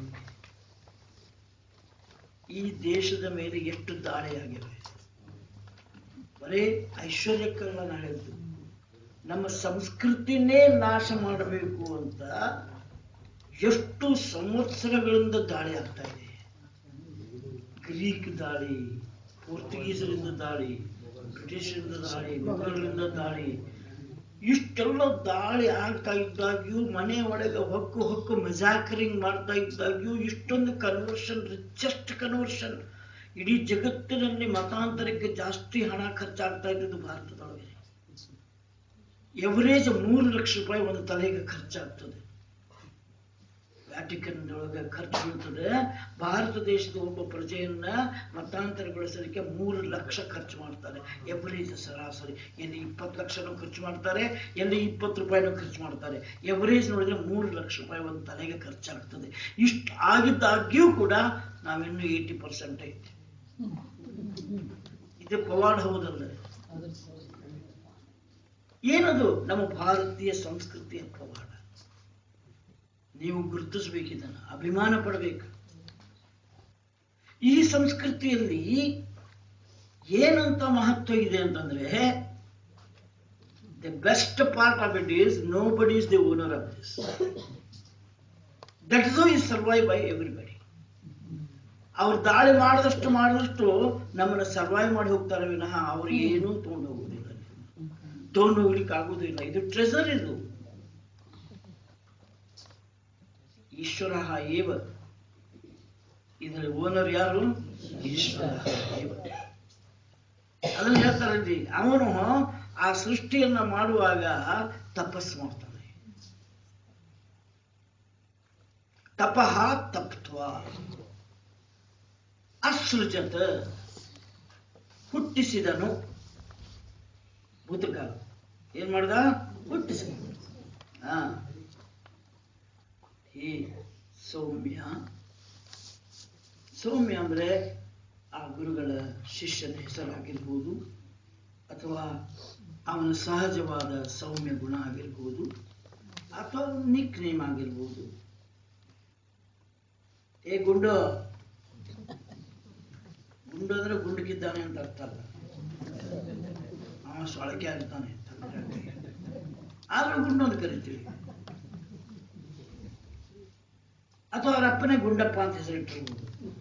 ಈ ದೇಶದ ಮೇಲೆ ಎಷ್ಟು ದಾಳಿಯಾಗಿವೆ ಬರೇ ಐಶ್ವರ್ಯಕ್ಕೆಲ್ಲ ನಾನು ಹೇಳಿದ್ದು ನಮ್ಮ ಸಂಸ್ಕೃತಿನೇ ನಾಶ ಮಾಡಬೇಕು ಅಂತ ಎಷ್ಟು ಸಂವತ್ಸರಗಳಿಂದ ದಾಳಿ ಆಗ್ತಾ ಇದೆ ಗ್ರೀಕ್ ದಾಳಿ ಪೋರ್ಚುಗೀಸರಿಂದ ದಾಳಿ ಬ್ರಿಟಿಷರಿಂದ ದಾಳಿ ಮೊಘಲರಿಂದ ದಾಳಿ ಇಷ್ಟೆಲ್ಲ ದಾಳಿ ಆಗ್ತಾ ಇದ್ದಾಗ್ಯೂ ಮನೆ ಒಳಗೆ ಹೊಕ್ಕು ಹೊಕ್ಕು ಮೆಜಾಕರಿಂಗ್ ಮಾಡ್ತಾ ಇದ್ದಾಗ್ಯೂ ಇಷ್ಟೊಂದು ಕನ್ವರ್ಷನ್ ರಿಚೆಸ್ಟ್ ಕನ್ವರ್ಷನ್ ಇಡೀ ಜಗತ್ತಿನಲ್ಲಿ ಮತಾಂತರಕ್ಕೆ ಜಾಸ್ತಿ ಹಣ ಖರ್ಚಾಗ್ತಾ ಇದ್ದದ್ದು ಭಾರತದೊಳಗೆ ಎವರೇಜ್ ಮೂರು ಲಕ್ಷ ರೂಪಾಯಿ ಒಂದು ತಲೆಗೆ ಖರ್ಚಾಗ್ತದೆ ವ್ಯಾಟಿಕನ್ ಒಳಗೆ ಖರ್ಚು ಬೀಳ್ತದೆ ಭಾರತ ದೇಶದ ಒಬ್ಬ ಪ್ರಜೆಯನ್ನ ಮತಾಂತರಗೊಳಿಸಲಿಕ್ಕೆ ಮೂರು ಲಕ್ಷ ಖರ್ಚು ಮಾಡ್ತಾರೆ ಎವರೇಜ್ ಸರಾಸರಿ ಎಲ್ಲಿ ಇಪ್ಪತ್ತು ಲಕ್ಷನೂ ಖರ್ಚು ಮಾಡ್ತಾರೆ ಎಲ್ಲಿ ಇಪ್ಪತ್ತು ರೂಪಾಯಿನೂ ಖರ್ಚು ಮಾಡ್ತಾರೆ ಎವರೇಜ್ ನೋಡಿದ್ರೆ ಮೂರು ಲಕ್ಷ ರೂಪಾಯಿ ಒಂದು ತಲೆಗೆ ಖರ್ಚಾಗ್ತದೆ ಇಷ್ಟು ಆಗಿದ್ದಾಗ್ಯೂ ಕೂಡ ನಾವಿನ್ನೂ ಏಯ್ಟಿ ಪರ್ಸೆಂಟ್ ಐತಿ ಇದು ಪವಾಡ ಹೌದಲ್ಲ ಏನದು ನಮ್ಮ ಭಾರತೀಯ ಸಂಸ್ಕೃತಿಯ ಪವಾಡ ನೀವು ಗುರುತಿಸ್ಬೇಕಿದನ್ನ ಅಭಿಮಾನ ಪಡಬೇಕು ಈ ಸಂಸ್ಕೃತಿಯಲ್ಲಿ ಏನಂತ ಮಹತ್ವ ಇದೆ ಅಂತಂದ್ರೆ the best part of it is nobody is the owner of this that is is survive by everybody ಅವ್ರು ದಾಳಿ ಮಾಡಿದಷ್ಟು ಮಾಡಿದಷ್ಟು ನಮ್ಮನ್ನ ಸರ್ವೈವ್ ಮಾಡಿ ಹೋಗ್ತಾರೆ ವಿನಃ ಅವ್ರು ಏನೂ ತಗೊಂಡು ಹೋಗುದಿಲ್ಲ ತಗೊಂಡು ಹೋಗ್ಲಿಕ್ಕೆ ಆಗುದಿಲ್ಲ ಇದು ಟ್ರೆಸರ್ ಇದು ಈಶ್ವರ ಏವ ಇದರ ಓನರ್ ಯಾರು ಈಶ್ವರ ಏವ ಅದನ್ನ ಹೇಳ್ತಾರಲ್ಲಿ ಅವನು ಆ ಸೃಷ್ಟಿಯನ್ನ ಮಾಡುವಾಗ ತಪಸ್ಸು ಮಾಡ್ತಾನೆ ತಪಃ ತಪ್ತ್ವ ಅಸೃಜತ ಹುಟ್ಟಿಸಿದನು ಭೂತಕಾಲ ಏನ್ ಮಾಡ್ದ ಹುಟ್ಟಿಸಿದ ಹಾ ಹೇ ಸೌಮ್ಯ ಸೌಮ್ಯ ಅಂದ್ರೆ ಆ ಗುರುಗಳ ಶಿಷ್ಯನ ಹೆಸರಾಗಿರ್ಬೋದು ಅಥವಾ ಅವನ ಸಹಜವಾದ ಸೌಮ್ಯ ಗುಣ ಆಗಿರ್ಬೋದು ಅಥವಾ ನಿಕ್ ನೇಮ್ ಆಗಿರ್ಬೋದು ಏ ಗುಂಡು ಗುಂಡು ಅಂದ್ರೆ ಗುಂಡಕ್ಕಿದ್ದಾನೆ ಅಂತ ಅರ್ಥ ಅಲ್ಲ ಅವ ಸೊಳಕೆ ಆಗ್ತಾನೆ ಆದ್ರೂ ಗುಂಡು ಅಂತ ಕರಿತೀವಿ ಅಥವಾ ಅವರ ಅಪ್ಪನೇ ಗುಂಡಪ್ಪ ಅಂತ ಹೆಸರಿಟ್ಟಿರ್ಬೋದು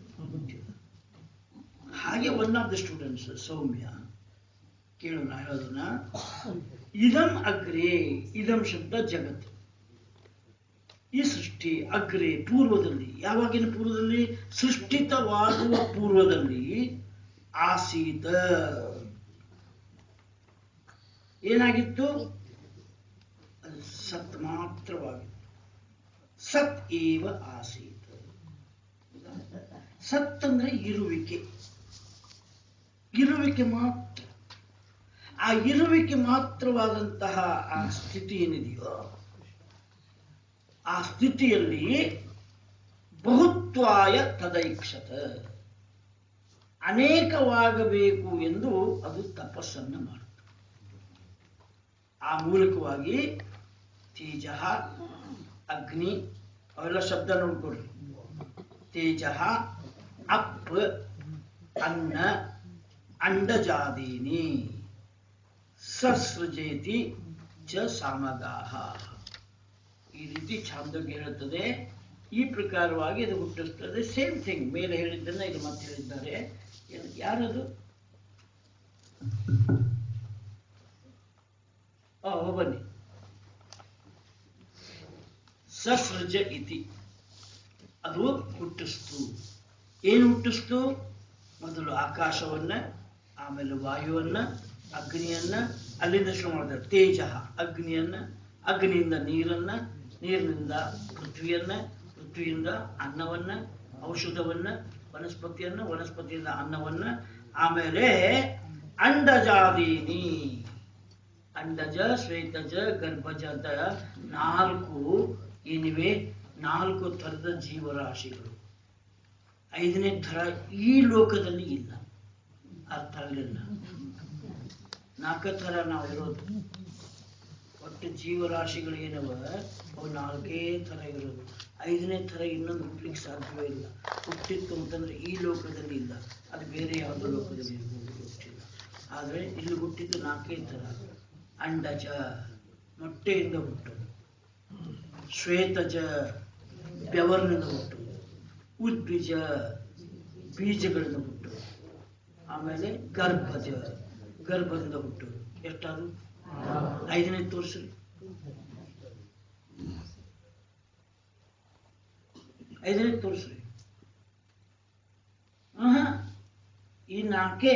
ಹಾಗೆ one of the students Soumya ಕೇಳು ನಾ ಹೇಳೋದನ್ನ ಇದಂ ಅಗ್ರೆ ಇದಂ ಶಬ್ದ ಜಗತ್ತು ಈ ಸೃಷ್ಟಿ ಅಗ್ರೆ ಪೂರ್ವದಲ್ಲಿ ಯಾವಾಗಿನ ಪೂರ್ವದಲ್ಲಿ ಸೃಷ್ಟಿತವಾಗುವ ಪೂರ್ವದಲ್ಲಿ ಆಸೀತ ಏನಾಗಿತ್ತು ಅದು ಸತ್ ಮಾತ್ರವಾಗಿತ್ತು ಸತ್ ಏವ ಆಸೀತ ಸತ್ ಅಂದ್ರೆ ಇರುವಿಕೆ ಇರುವಿಕೆ ಮಾತ್ರ ಆ ಇರುವಿಕೆ ಮಾತ್ರವಾದಂತಹ ಆ ಸ್ಥಿತಿ ಏನಿದೆಯೋ ಆ ಸ್ಥಿತಿಯಲ್ಲಿ ಬಹುತ್ವಾಯ ತದೈಕ್ಷತ ಅನೇಕವಾಗಬೇಕು ಎಂದು ಅದು ತಪಸ್ಸನ್ನು ಮಾಡುತ್ತೆ ಆ ಮೂಲಕವಾಗಿ ತೇಜ ಅಗ್ನಿ ಅವೆಲ್ಲ ಶಬ್ದ ನೋಡ್ಕೊಡ್ರಿ ತೇಜ ಅಪ್ ಅನ್ನ ಅಂಡಜಾದೀನಿ ಸಸೃಜೇತಿ ಚ ಸಾಮಗಾಹ ಈ ರೀತಿ ಛಾಂದೋಗ್ಯ ಹೇಳುತ್ತದೆ ಈ ಪ್ರಕಾರವಾಗಿ ಇದು ಹುಟ್ಟಿಸ್ತದೆ ಸೇಮ್ ಥಿಂಗ್ ಮೇಲೆ ಹೇಳಿದ್ದನ್ನ ಇದು ಮತ್ತೆ ಹೇಳಿದ್ದಾರೆ ಏನ್- ಯಾರದು ಆ, ಓ, ಬನ್ನಿ ಸಸೃಜ ಇತಿ ಅದು ಹುಟ್ಟಿಸ್ತು ಏನು ಹುಟ್ಟಿಸ್ತು ಮೊದಲು ಆಕಾಶವನ್ನ ಆಮೇಲೆ ವಾಯುವನ್ನ ಅಗ್ನಿಯನ್ನ ಅಲ್ಲಿಂದ ಶುರು ಮಾಡ್ತಾರೆ ತೇಜ ಅಗ್ನಿಯನ್ನ ಅಗ್ನಿಯಿಂದ ನೀರನ್ನ ನೀರಿನಿಂದ ಪೃಥ್ವಿಯನ್ನ ಪೃಥ್ವಿಯಿಂದ ಅನ್ನವನ್ನ ಔಷಧವನ್ನ ವನಸ್ಪತಿಯನ್ನು ವನಸ್ಪತಿಯಿಂದ ಅನ್ನವನ್ನ ಆಮೇಲೆ ಅಂಡಜಾದೀನಿ ಅಂಡಜ ಶ್ವೇತಜ ಗರ್ಭಜ ಅಂತ ನಾಲ್ಕು ಏನಿವೆ ನಾಲ್ಕು ಥರದ ಜೀವರಾಶಿಗಳು ಐದನೇ ಥರ ಈ ಲೋಕದಲ್ಲಿ ಇಲ್ಲ ಅರ್ಥ ಆಗಲಿಲ್ಲ ನಾಲ್ಕ ಥರ ನಾವು ಇರೋದು ಒಟ್ಟು ಜೀವರಾಶಿಗಳು ಏನವ ಅವು ನಾಲ್ಕೇ ಥರ ಇರೋದು ಐದನೇ ಥರ ಇನ್ನೊಂದು ಹುಟ್ಲಿಕ್ಕೆ ಸಾಧ್ಯವೇ ಇಲ್ಲ ಹುಟ್ಟಿತ್ತು ಅಂತಂದ್ರೆ ಈ ಲೋಕದಲ್ಲಿ ಇಲ್ಲ ಅದು ಬೇರೆ ಯಾವುದೋ ಲೋಕದಲ್ಲಿ ಇರ್ಬೋದು ಗೊತ್ತಿಲ್ಲ ಆದರೆ ಇಲ್ಲಿ ಹುಟ್ಟಿದ್ದು ನಾಲ್ಕೇ ಥರ ಅಂಡಜ ಮೊಟ್ಟೆಯಿಂದ ಹುಟ್ಟುದು ಶ್ವೇತಜ ಬೆವರಿನಿಂದ ಹುಟ್ಟುದು ಉದ್ಬೀಜ ಬೀಜಗಳಿಂದ ಹುಟ್ಟುದು ಆಮೇಲೆ ಗರ್ಭಜ ಗರ್ಭದಿಂದ ಹುಟ್ಟುದು ಎಷ್ಟಾದ್ರು ಐದನೇ ತೋರಿಸ್ರಿ ಐದನೇ ತೋರಿಸ್ರಿ ಆಹಾ, ಈ ನಾಲ್ಕೇ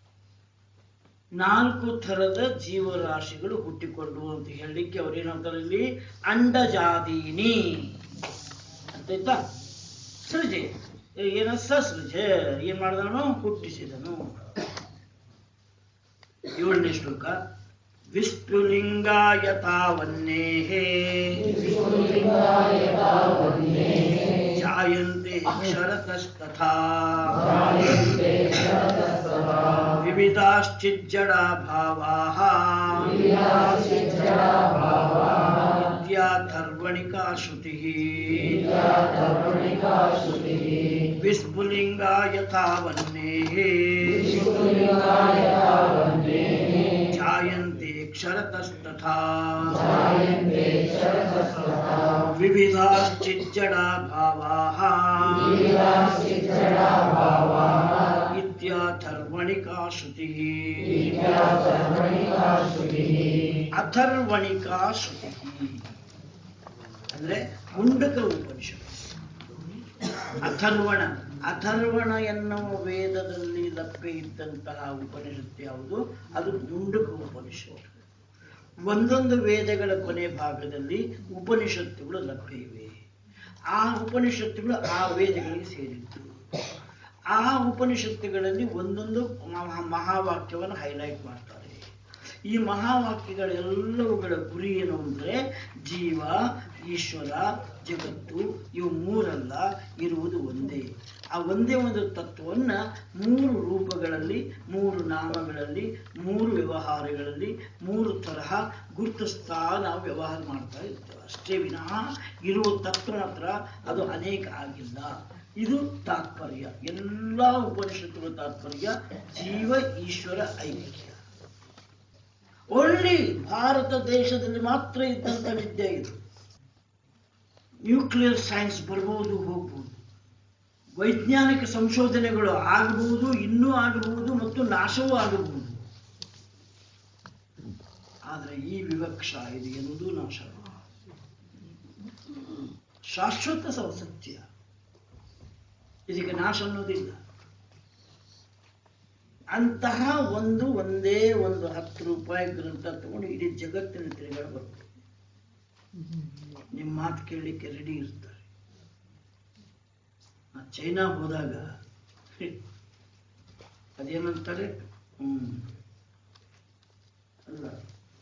ನಾಲ್ಕು ಥರದ ಜೀವರಾಶಿಗಳು ಹುಟ್ಟಿಕೊಂಡು ಅಂತ ಹೇಳಲಿಕ್ಕೆ ಅವ್ರೇನಂತಾರೆ ಇಲ್ಲಿ ಅಂಡಜಾದೀನಿ ಅಂತಾಯ್ತಾ ಸೃಜೆ ಏನ ಸಸೃಜೆ ಏನ್ ಮಾಡಿದನು ಹುಟ್ಟಿಸಿದನು ಏಳನೇ ಶ್ಲೋಕ ವಿಸ್ಫುಲಿಂಗಾಯ ತಾವನ್ನೇಹೇ ಜಾಯಂತೆ ಕ್ಷರತಸ್ತಥಾ ವಿವಿಧಾಶ್ಚಿಜ್ಜಡಾ ಭಾವಾಃ ಇತ್ಯಾಥರ್ವಣಿಕಾ ಶ್ರುತಿಃ ವಿಸ್ಫುಲಿಂಗಾ ಯಥಾ ವನ್ನೇಃ ಜಾಯಂತೆ ಕ್ಷರತಸ್ತಥಾ ವಿವಿಧಾಶ್ಚಿಜ್ಜಡಾ ಭಾವಾಃ ಇತ್ಯಾಥರ್ವಣಿಕಾ ಶ್ರುತಿಃ ಅಥರ್ವಣಿಕಾ ಶ್ರುತಿ ಅಂದ್ರೆ ಮುಂಡಕ ಉಪನಿಷತ್ ಅಥರ್ವಣ ಅಥರ್ವಣ ಎನ್ನುವ ವೇದದಲ್ಲಿ ಲಭ್ಯ ಇದ್ದಂತಹ ಉಪನಿಷತ್ತು ಯಾವುದು ಅದು ಮುಂಡಕ ಉಪನಿಷತ್ತು ಒಂದೊಂದು ವೇದಗಳ ಕೊನೆ ಭಾಗದಲ್ಲಿ ಉಪನಿಷತ್ತುಗಳು ಲಭ್ಯ ಇವೆ ಆ ಉಪನಿಷತ್ತುಗಳು ಆ ವೇದಗಳಿಗೆ ಸೇರಿದ್ದು ಆ ಉಪನಿಷತ್ತುಗಳಲ್ಲಿ ಒಂದೊಂದು ಮಹಾ- ಮಹಾವಾಕ್ಯವನ್ನು ಹೈಲೈಟ್ ಮಾಡ್ತಾರೆ ಈ ಮಹಾವಾಕ್ಯಗಳೆಲ್ಲವುಗಳ ಗುರಿ ಏನು ಅಂದರೆ ಜೀವ ಈಶ್ವರ ಜಗತ್ತು ಇವು ಮೂರಲ್ಲ ಇರುವುದು ಒಂದೇ ಆ ಒಂದೇ ಒಂದು ತತ್ವವನ್ನು ಮೂರು ರೂಪಗಳಲ್ಲಿ ಮೂರು ನಾಮಗಳಲ್ಲಿ ಮೂರು ವ್ಯವಹಾರಗಳಲ್ಲಿ ಮೂರು ತರಹ ಗುರುತಿಸ್ತಾ ನಾವು ವ್ಯವಹಾರ ಮಾಡ್ತಾ ಇರ್ತೇವೆ ಅಷ್ಟೇ ವಿನಃ ಇರುವ ತತ್ವ ಮಾತ್ರ ಅದು ಅನೇಕ ಆಗಿಲ್ಲ ಇದು ತಾತ್ಪರ್ಯ ಎಲ್ಲ ಉಪನಿಷತ್ತುಗಳ ತಾತ್ಪರ್ಯ ಜೀವ ಈಶ್ವರ ಐಕ್ಯ ಓನ್ಲಿ ಭಾರತ ದೇಶದಲ್ಲಿ ಮಾತ್ರ ಇದ್ದಂಥ ವಿದ್ಯೆ ಇದು ನ್ಯೂಕ್ಲಿಯರ್ ಸೈನ್ಸ್ ಬರ್ಬೋದು ಹೋಗ್ಬೋದು ವೈಜ್ಞಾನಿಕ ಸಂಶೋಧನೆಗಳು ಆಗಬಹುದು ಇನ್ನೂ ಆಗಬಹುದು ಮತ್ತು ನಾಶವೂ ಆಗಬಹುದು ಆದರೆ ಈ ವಿವಕ್ಷ ಇದು ಎಂದೂ ನಾಶ ಶಾಶ್ವತ ಸ- ಸತ್ಯ ಇದಕ್ಕೆ ನಾಶ ಅನ್ನೋದಿಲ್ಲ ಅಂತಹ ಒಂದು ಒಂದೇ ಒಂದು ಹತ್ತು ರೂಪಾಯಿ ಗ್ರಂಥ ತಗೊಂಡು ಇಡೀ ಜಗತ್ತಿನ ತಿರುಗಾಡಿ ಬರ್ಬೋದು ನಿಮ್ಮ ಮಾತು ಕೇಳಲಿಕ್ಕೆ ರೆಡಿ ಇರ್ತಾರೆ ನಾ ಚೈನಾ ಹೋದಾಗ ಅದೇನಂತಾರೆ ಹ್ಮ್ ಅಲ್ಲ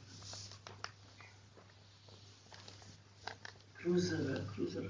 ಕ್ರೂಸರ್ ಕ್ರೂಸರ್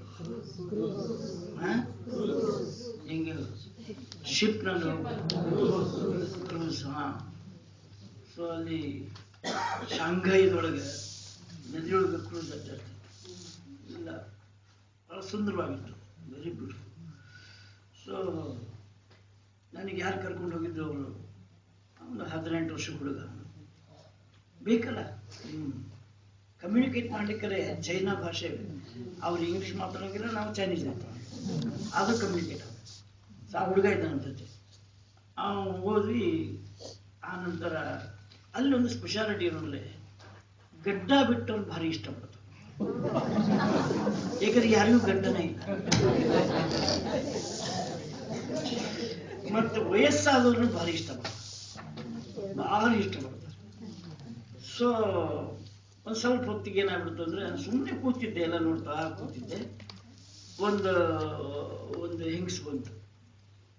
ಹಿಂಗೆ ಶಿಪ್ನಲ್ಲಿ ಕ್ರೂಸ್ ಹಾ ಸೊ ಅಲ್ಲಿ ಶಾಂಘೈದೊಳಗೆ ನದಿಯೊಳಗೆ ಕ್ರೂಸ್ ಅಡ್ಡಾಡ್ತಿತ್ತು ಇಲ್ಲ ಭಾಳ ಸುಂದರವಾಗಿತ್ತು ವೆರಿ ಬ್ಯೂಟಿಫುಲ್ ಸೊ ನನಗೆ ಯಾರು ಕರ್ಕೊಂಡು ಹೋಗಿದ್ರು ಅವರು ಒಂದು ಹದಿನೆಂಟು ವರ್ಷ ಹುಡುಗ ಬೇಕಲ್ಲ ಕಮ್ಯುನಿಕೇಟ್ ಮಾಡ್ಲಿಕ್ಕೆ ಚೈನಾ ಭಾಷೆ ಅವ್ರು ಇಂಗ್ಲೀಷ್ ಮಾತಾಡೋಂಗಿಲ್ಲ ನಾವು ಚೈನೀಸ್ ಮಾತಾಡೋಂಗಿಲ್ಲ ಅದು ಕಮ್ಯುನಿಕೇಟ್ ಆಗುತ್ತೆ ಸೊ ಆ ಹುಡುಗ ಇದ್ದ ನನ್ನ ಜೊತೆ ಅವನು ಹೋದ್ವಿ ಆ ನಂತರ ಅಲ್ಲಿ ಒಂದು ಸ್ಪೆಷಾಲಿಟಿ ಏನಂದ್ರೆ ಗಡ್ಡ ಬಿಟ್ಟವ್ರು ಭಾರಿ ಇಷ್ಟಪಡ್ತಾರೆ ಯಾಕಂದ್ರೆ ಯಾರಿಗೂ ಗಡ್ಡನೇ ಇಲ್ಲ ಮತ್ತು ವಯಸ್ಸಾದವ್ರನ್ನ ಭಾರಿ ಇಷ್ಟಪಡ್ತಾರೆ ಭಾರಿ ಇಷ್ಟಪಡ್ತಾರೆ ಸೊ ಒಂದು ಸ್ವಲ್ಪ ಹೊತ್ತಿಗೆ ಏನಾಗ್ಬಿಡ್ತು ಅಂದರೆ ನಾನು ಸುಮ್ಮನೆ ಕೂತಿದ್ದೆ ಎಲ್ಲ ನೋಡ್ತಾ ಕೂತಿದ್ದೆ ಒಂದು ಒಂದು ಹೆಂಗಸು ಬಂತು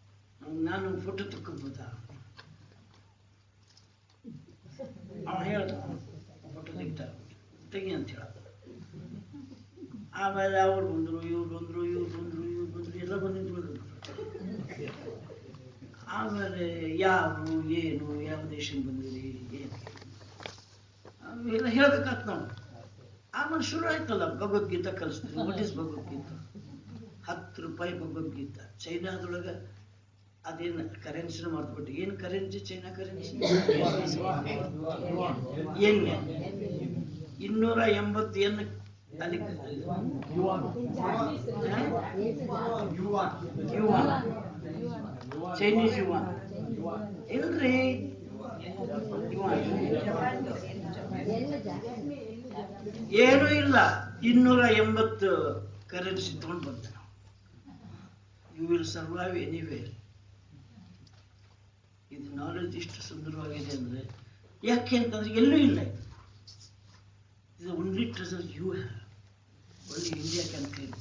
ನಾನು ಫೋಟೋ ತಕ್ಕೋಬೋದಾ ಅವ ಹೇಳ್ದ ಫೋಟೋ ತೆಗಿತಾರ ತೆಗಿ ಅಂತ ಹೇಳ ಆಮೇಲೆ ಅವ್ರು ಬಂದ್ರು ಇವ್ರು ಬಂದ್ರು ಇವ್ರು ಬಂದ್ರು ಇವ್ರು ಬಂದ್ರು ಎಲ್ಲ ಬಂದು ನಿಂತ್ಬಿಟ್ರು ಆಮೇಲೆ ಯಾರು ಏನು ಯಾವ ದೇಶದಿಂದ ಬಂದಿರಿ ಏನು ಎಲ್ಲ ಹೇಳ್ಬೇಕಾತ್ ನಾವು ಆಮೇಲೆ ಶುರು ಆಯ್ತಲ್ಲ ಭಗವದ್ಗೀತಾ ಕಲಿಸ್ತೀವಿ ವಾಟ್ ಇಸ್ ಭಗವದ್ಗೀತಾ ಹತ್ತು ರೂಪಾಯಿ ಭಗವದ್ಗೀತಾ ಚೈನಾದೊಳಗೆ ಅದೇನು ಕರೆನ್ಸಿನ ಮಾಡ್ಬಿಟ್ಟು ಏನು ಕರೆನ್ಸಿ ಚೈನಾ ಕರೆನ್ಸಿ ಏನ್ ಇನ್ನೂರ ಎಂಬತ್ತು ಏನು ಅಲ್ಲಿ ಯುವಾನ್ ಚೈನೀಸ್ ಯುವಾನ್ ಇಲ್ರಿ ಯುವಾನ್ ಏನೂ ಇಲ್ಲ ಇನ್ನೂರ ಎಂಬತ್ತು ಕರೆನ್ಸಿ ತಗೊಂಡು ಬಂದ ಯು ವಿಲ್ ಸರ್ವೈವ್ ಎನಿವೇರ್ ಇದು ನಾಲೆಜ್ ಇಷ್ಟು ಸುಂದರವಾಗಿದೆ ಅಂದ್ರೆ ಯಾಕೆ ಅಂತಂದ್ರೆ ಎಲ್ಲೂ ಇಲ್ಲ ಇದು ಓನ್ಲಿ ಟ್ರೆಸರ್ ಯು ಹ್ಯಾವ್ ಒಳ್ಳೆ ಇಂಡಿಯಾ ಕ್ಯಾನ್ ಕ್ಲೇಮ್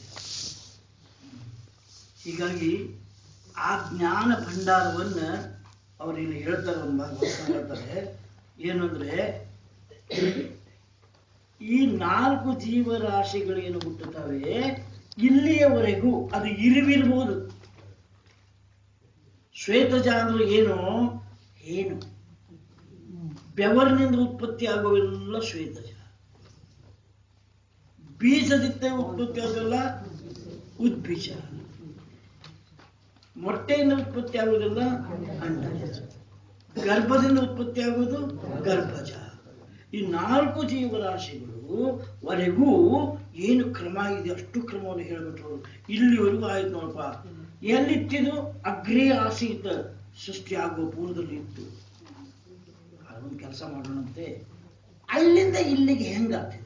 ಹೀಗಾಗಿ ಆ ಜ್ಞಾನ ಭಂಡಾರವನ್ನ ಅವ್ರು ಇಲ್ಲಿ ಹೇಳ್ತಾರೆ ಒಂದು ಭಾಗ ಹೇಳ್ತಾರೆ ಏನು ಅಂದ್ರೆ ಈ ನಾಲ್ಕು ಜೀವರಾಶಿಗಳು ಏನು ಹುಟ್ಟುತ್ತವೆ ಇಲ್ಲಿಯವರೆಗೂ ಅದು ಇರುವಿರ್ಬೋದು ಶ್ವೇತಜ ಅಂದ್ರೆ ಏನು ಏನು ಬೆವರಿನಿಂದ ಉತ್ಪತ್ತಿ ಆಗುವೆಲ್ಲ ಶ್ವೇತಜ ಬೀಜದಿಂದ ಉತ್ಪತ್ತಿ ಆಗೋಲ್ಲ ಉದ್ಬೀಜ ಮೊಟ್ಟೆಯಿಂದ ಉತ್ಪತ್ತಿ ಆಗುವುದಿಲ್ಲ ಅಂಡಜ ಗರ್ಭದಿಂದ ಉತ್ಪತ್ತಿ ಆಗುವುದು ಗರ್ಭಜ ಈ ನಾಲ್ಕು ಜೀವರಾಶಿಗಳು ವರೆಗೂ ಏನು ಕ್ರಮ ಇದೆ ಅಷ್ಟು ಕ್ರಮವನ್ನು ಹೇಳ್ಬಿಟ್ರು ಇಲ್ಲಿವರೆಗೂ ಆಯ್ತು ನೋಡಪ್ಪ ಎಲ್ಲಿತ್ತಿದು ಅಗ್ರೇ ಆಸೀತ ಸೃಷ್ಟಿ ಆಗುವ ಪೂರ್ವದಲ್ಲಿ ಇತ್ತು ಅದೊಂದು ಕೆಲಸ ಮಾಡೋಣಂತೆ ಅಲ್ಲಿಂದ ಇಲ್ಲಿಗೆ ಹೆಂಗಾಗ್ತದೆ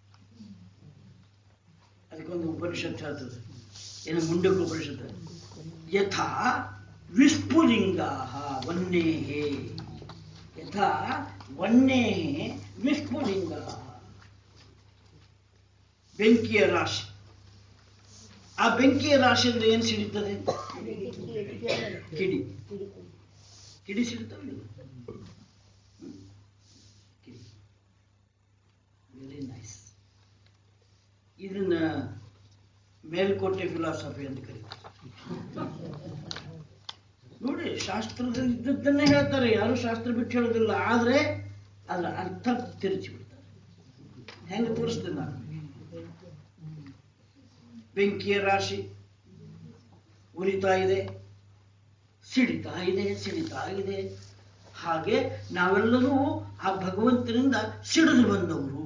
ಅದಕ್ಕೊಂದು ಉಪನಿಷತ್ ಹೇಳ್ತದೆ ಏನು ಮುಂಡಕ ಉಪನಿಷತ್ ಯಥಾ ವಿಸ್ಫುಲಿಂಗಾ ವನ್ನೇಹೇ ಯಥಾ ವನ್ನೇಹೇ ವಿಸ್ಫುಲಿಂಗಾ ಬೆಂಕಿಯ ರಾಶಿ ಆ ಬೆಂಕಿಯ ರಾಶಿಯಿಂದ ಏನು ಸಿಡಿತದೆ ಕಿಡಿ ಕಿಡಿ ಸಿಡ್ತಾವಿಲ್ಲ ಕಿಡಿ ವೆರಿ ನೈಸ್ ಇದನ್ನ ಮೇಲ್ಕೋಟೆ ಫಿಲಾಸಫಿ ಅಂತ ಕರೀತಾರೆ ನೋಡಿ ಶಾಸ್ತ್ರದಲ್ಲಿ ಇದ್ದದ್ದನ್ನೇ ಹೇಳ್ತಾರೆ ಯಾರು ಶಾಸ್ತ್ರ ಬಿಟ್ಟು ಹೇಳೋದಿಲ್ಲ ಆದ್ರೆ ಅದರ ಅರ್ಥ ತಿರುಚಿ ಬಿಡ್ತಾರೆ ಹೆಂಗೆ ತೋರಿಸ್ತೇನೆ ನಾನು ಬೆಂಕಿಯ ರಾಶಿ ಉರಿತಾ ಇದೆ ಸಿಡಿತಾ ಇದೆ ಸಿಡಿತಾ ಇದೆ ಹಾಗೆ ನಾವೆಲ್ಲರೂ ಆ ಭಗವಂತನಿಂದ ಸಿಡಿದು ಬಂದವರು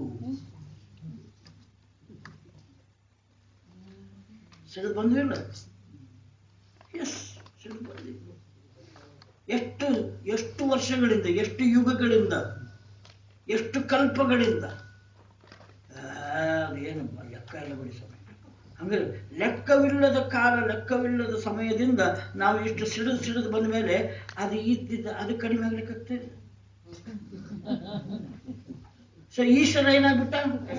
ಸಿಡಿದು ಬಂದ್ವಿಲ್ಲ ಎಸ್ ಸಿಡಿದು ಬಂದ್ವಿ ಎಷ್ಟು ಎಷ್ಟು ವರ್ಷಗಳಿಂದ ಎಷ್ಟು ಯುಗಗಳಿಂದ ಎಷ್ಟು ಕಲ್ಪಗಳಿಂದ ಆ, ಅದೇನು ಲೆಕ್ಕ ಎಲ್ಲ ಬಿಡಿ ಸ್ವಾಮಿ ಹಂಗಾರೆ ಲೆಕ್ಕವಿಲ್ಲದ ಕಾಲ ಲೆಕ್ಕವಿಲ್ಲದ ಸಮಯದಿಂದ ನಾವು ಇಷ್ಟು ಸಿಡಿದು ಸಿಡಿದು ಬಂದ ಮೇಲೆ ಅದು ಇದ್ದಿದ್ದ ಅದು ಕಡಿಮೆ ಆಗ್ಲಿಕ್ಕಾಗ್ತದೆ ಸೊ ಈಶ್ವರ ಏನಾಗ್ಬಿಟ್ಟ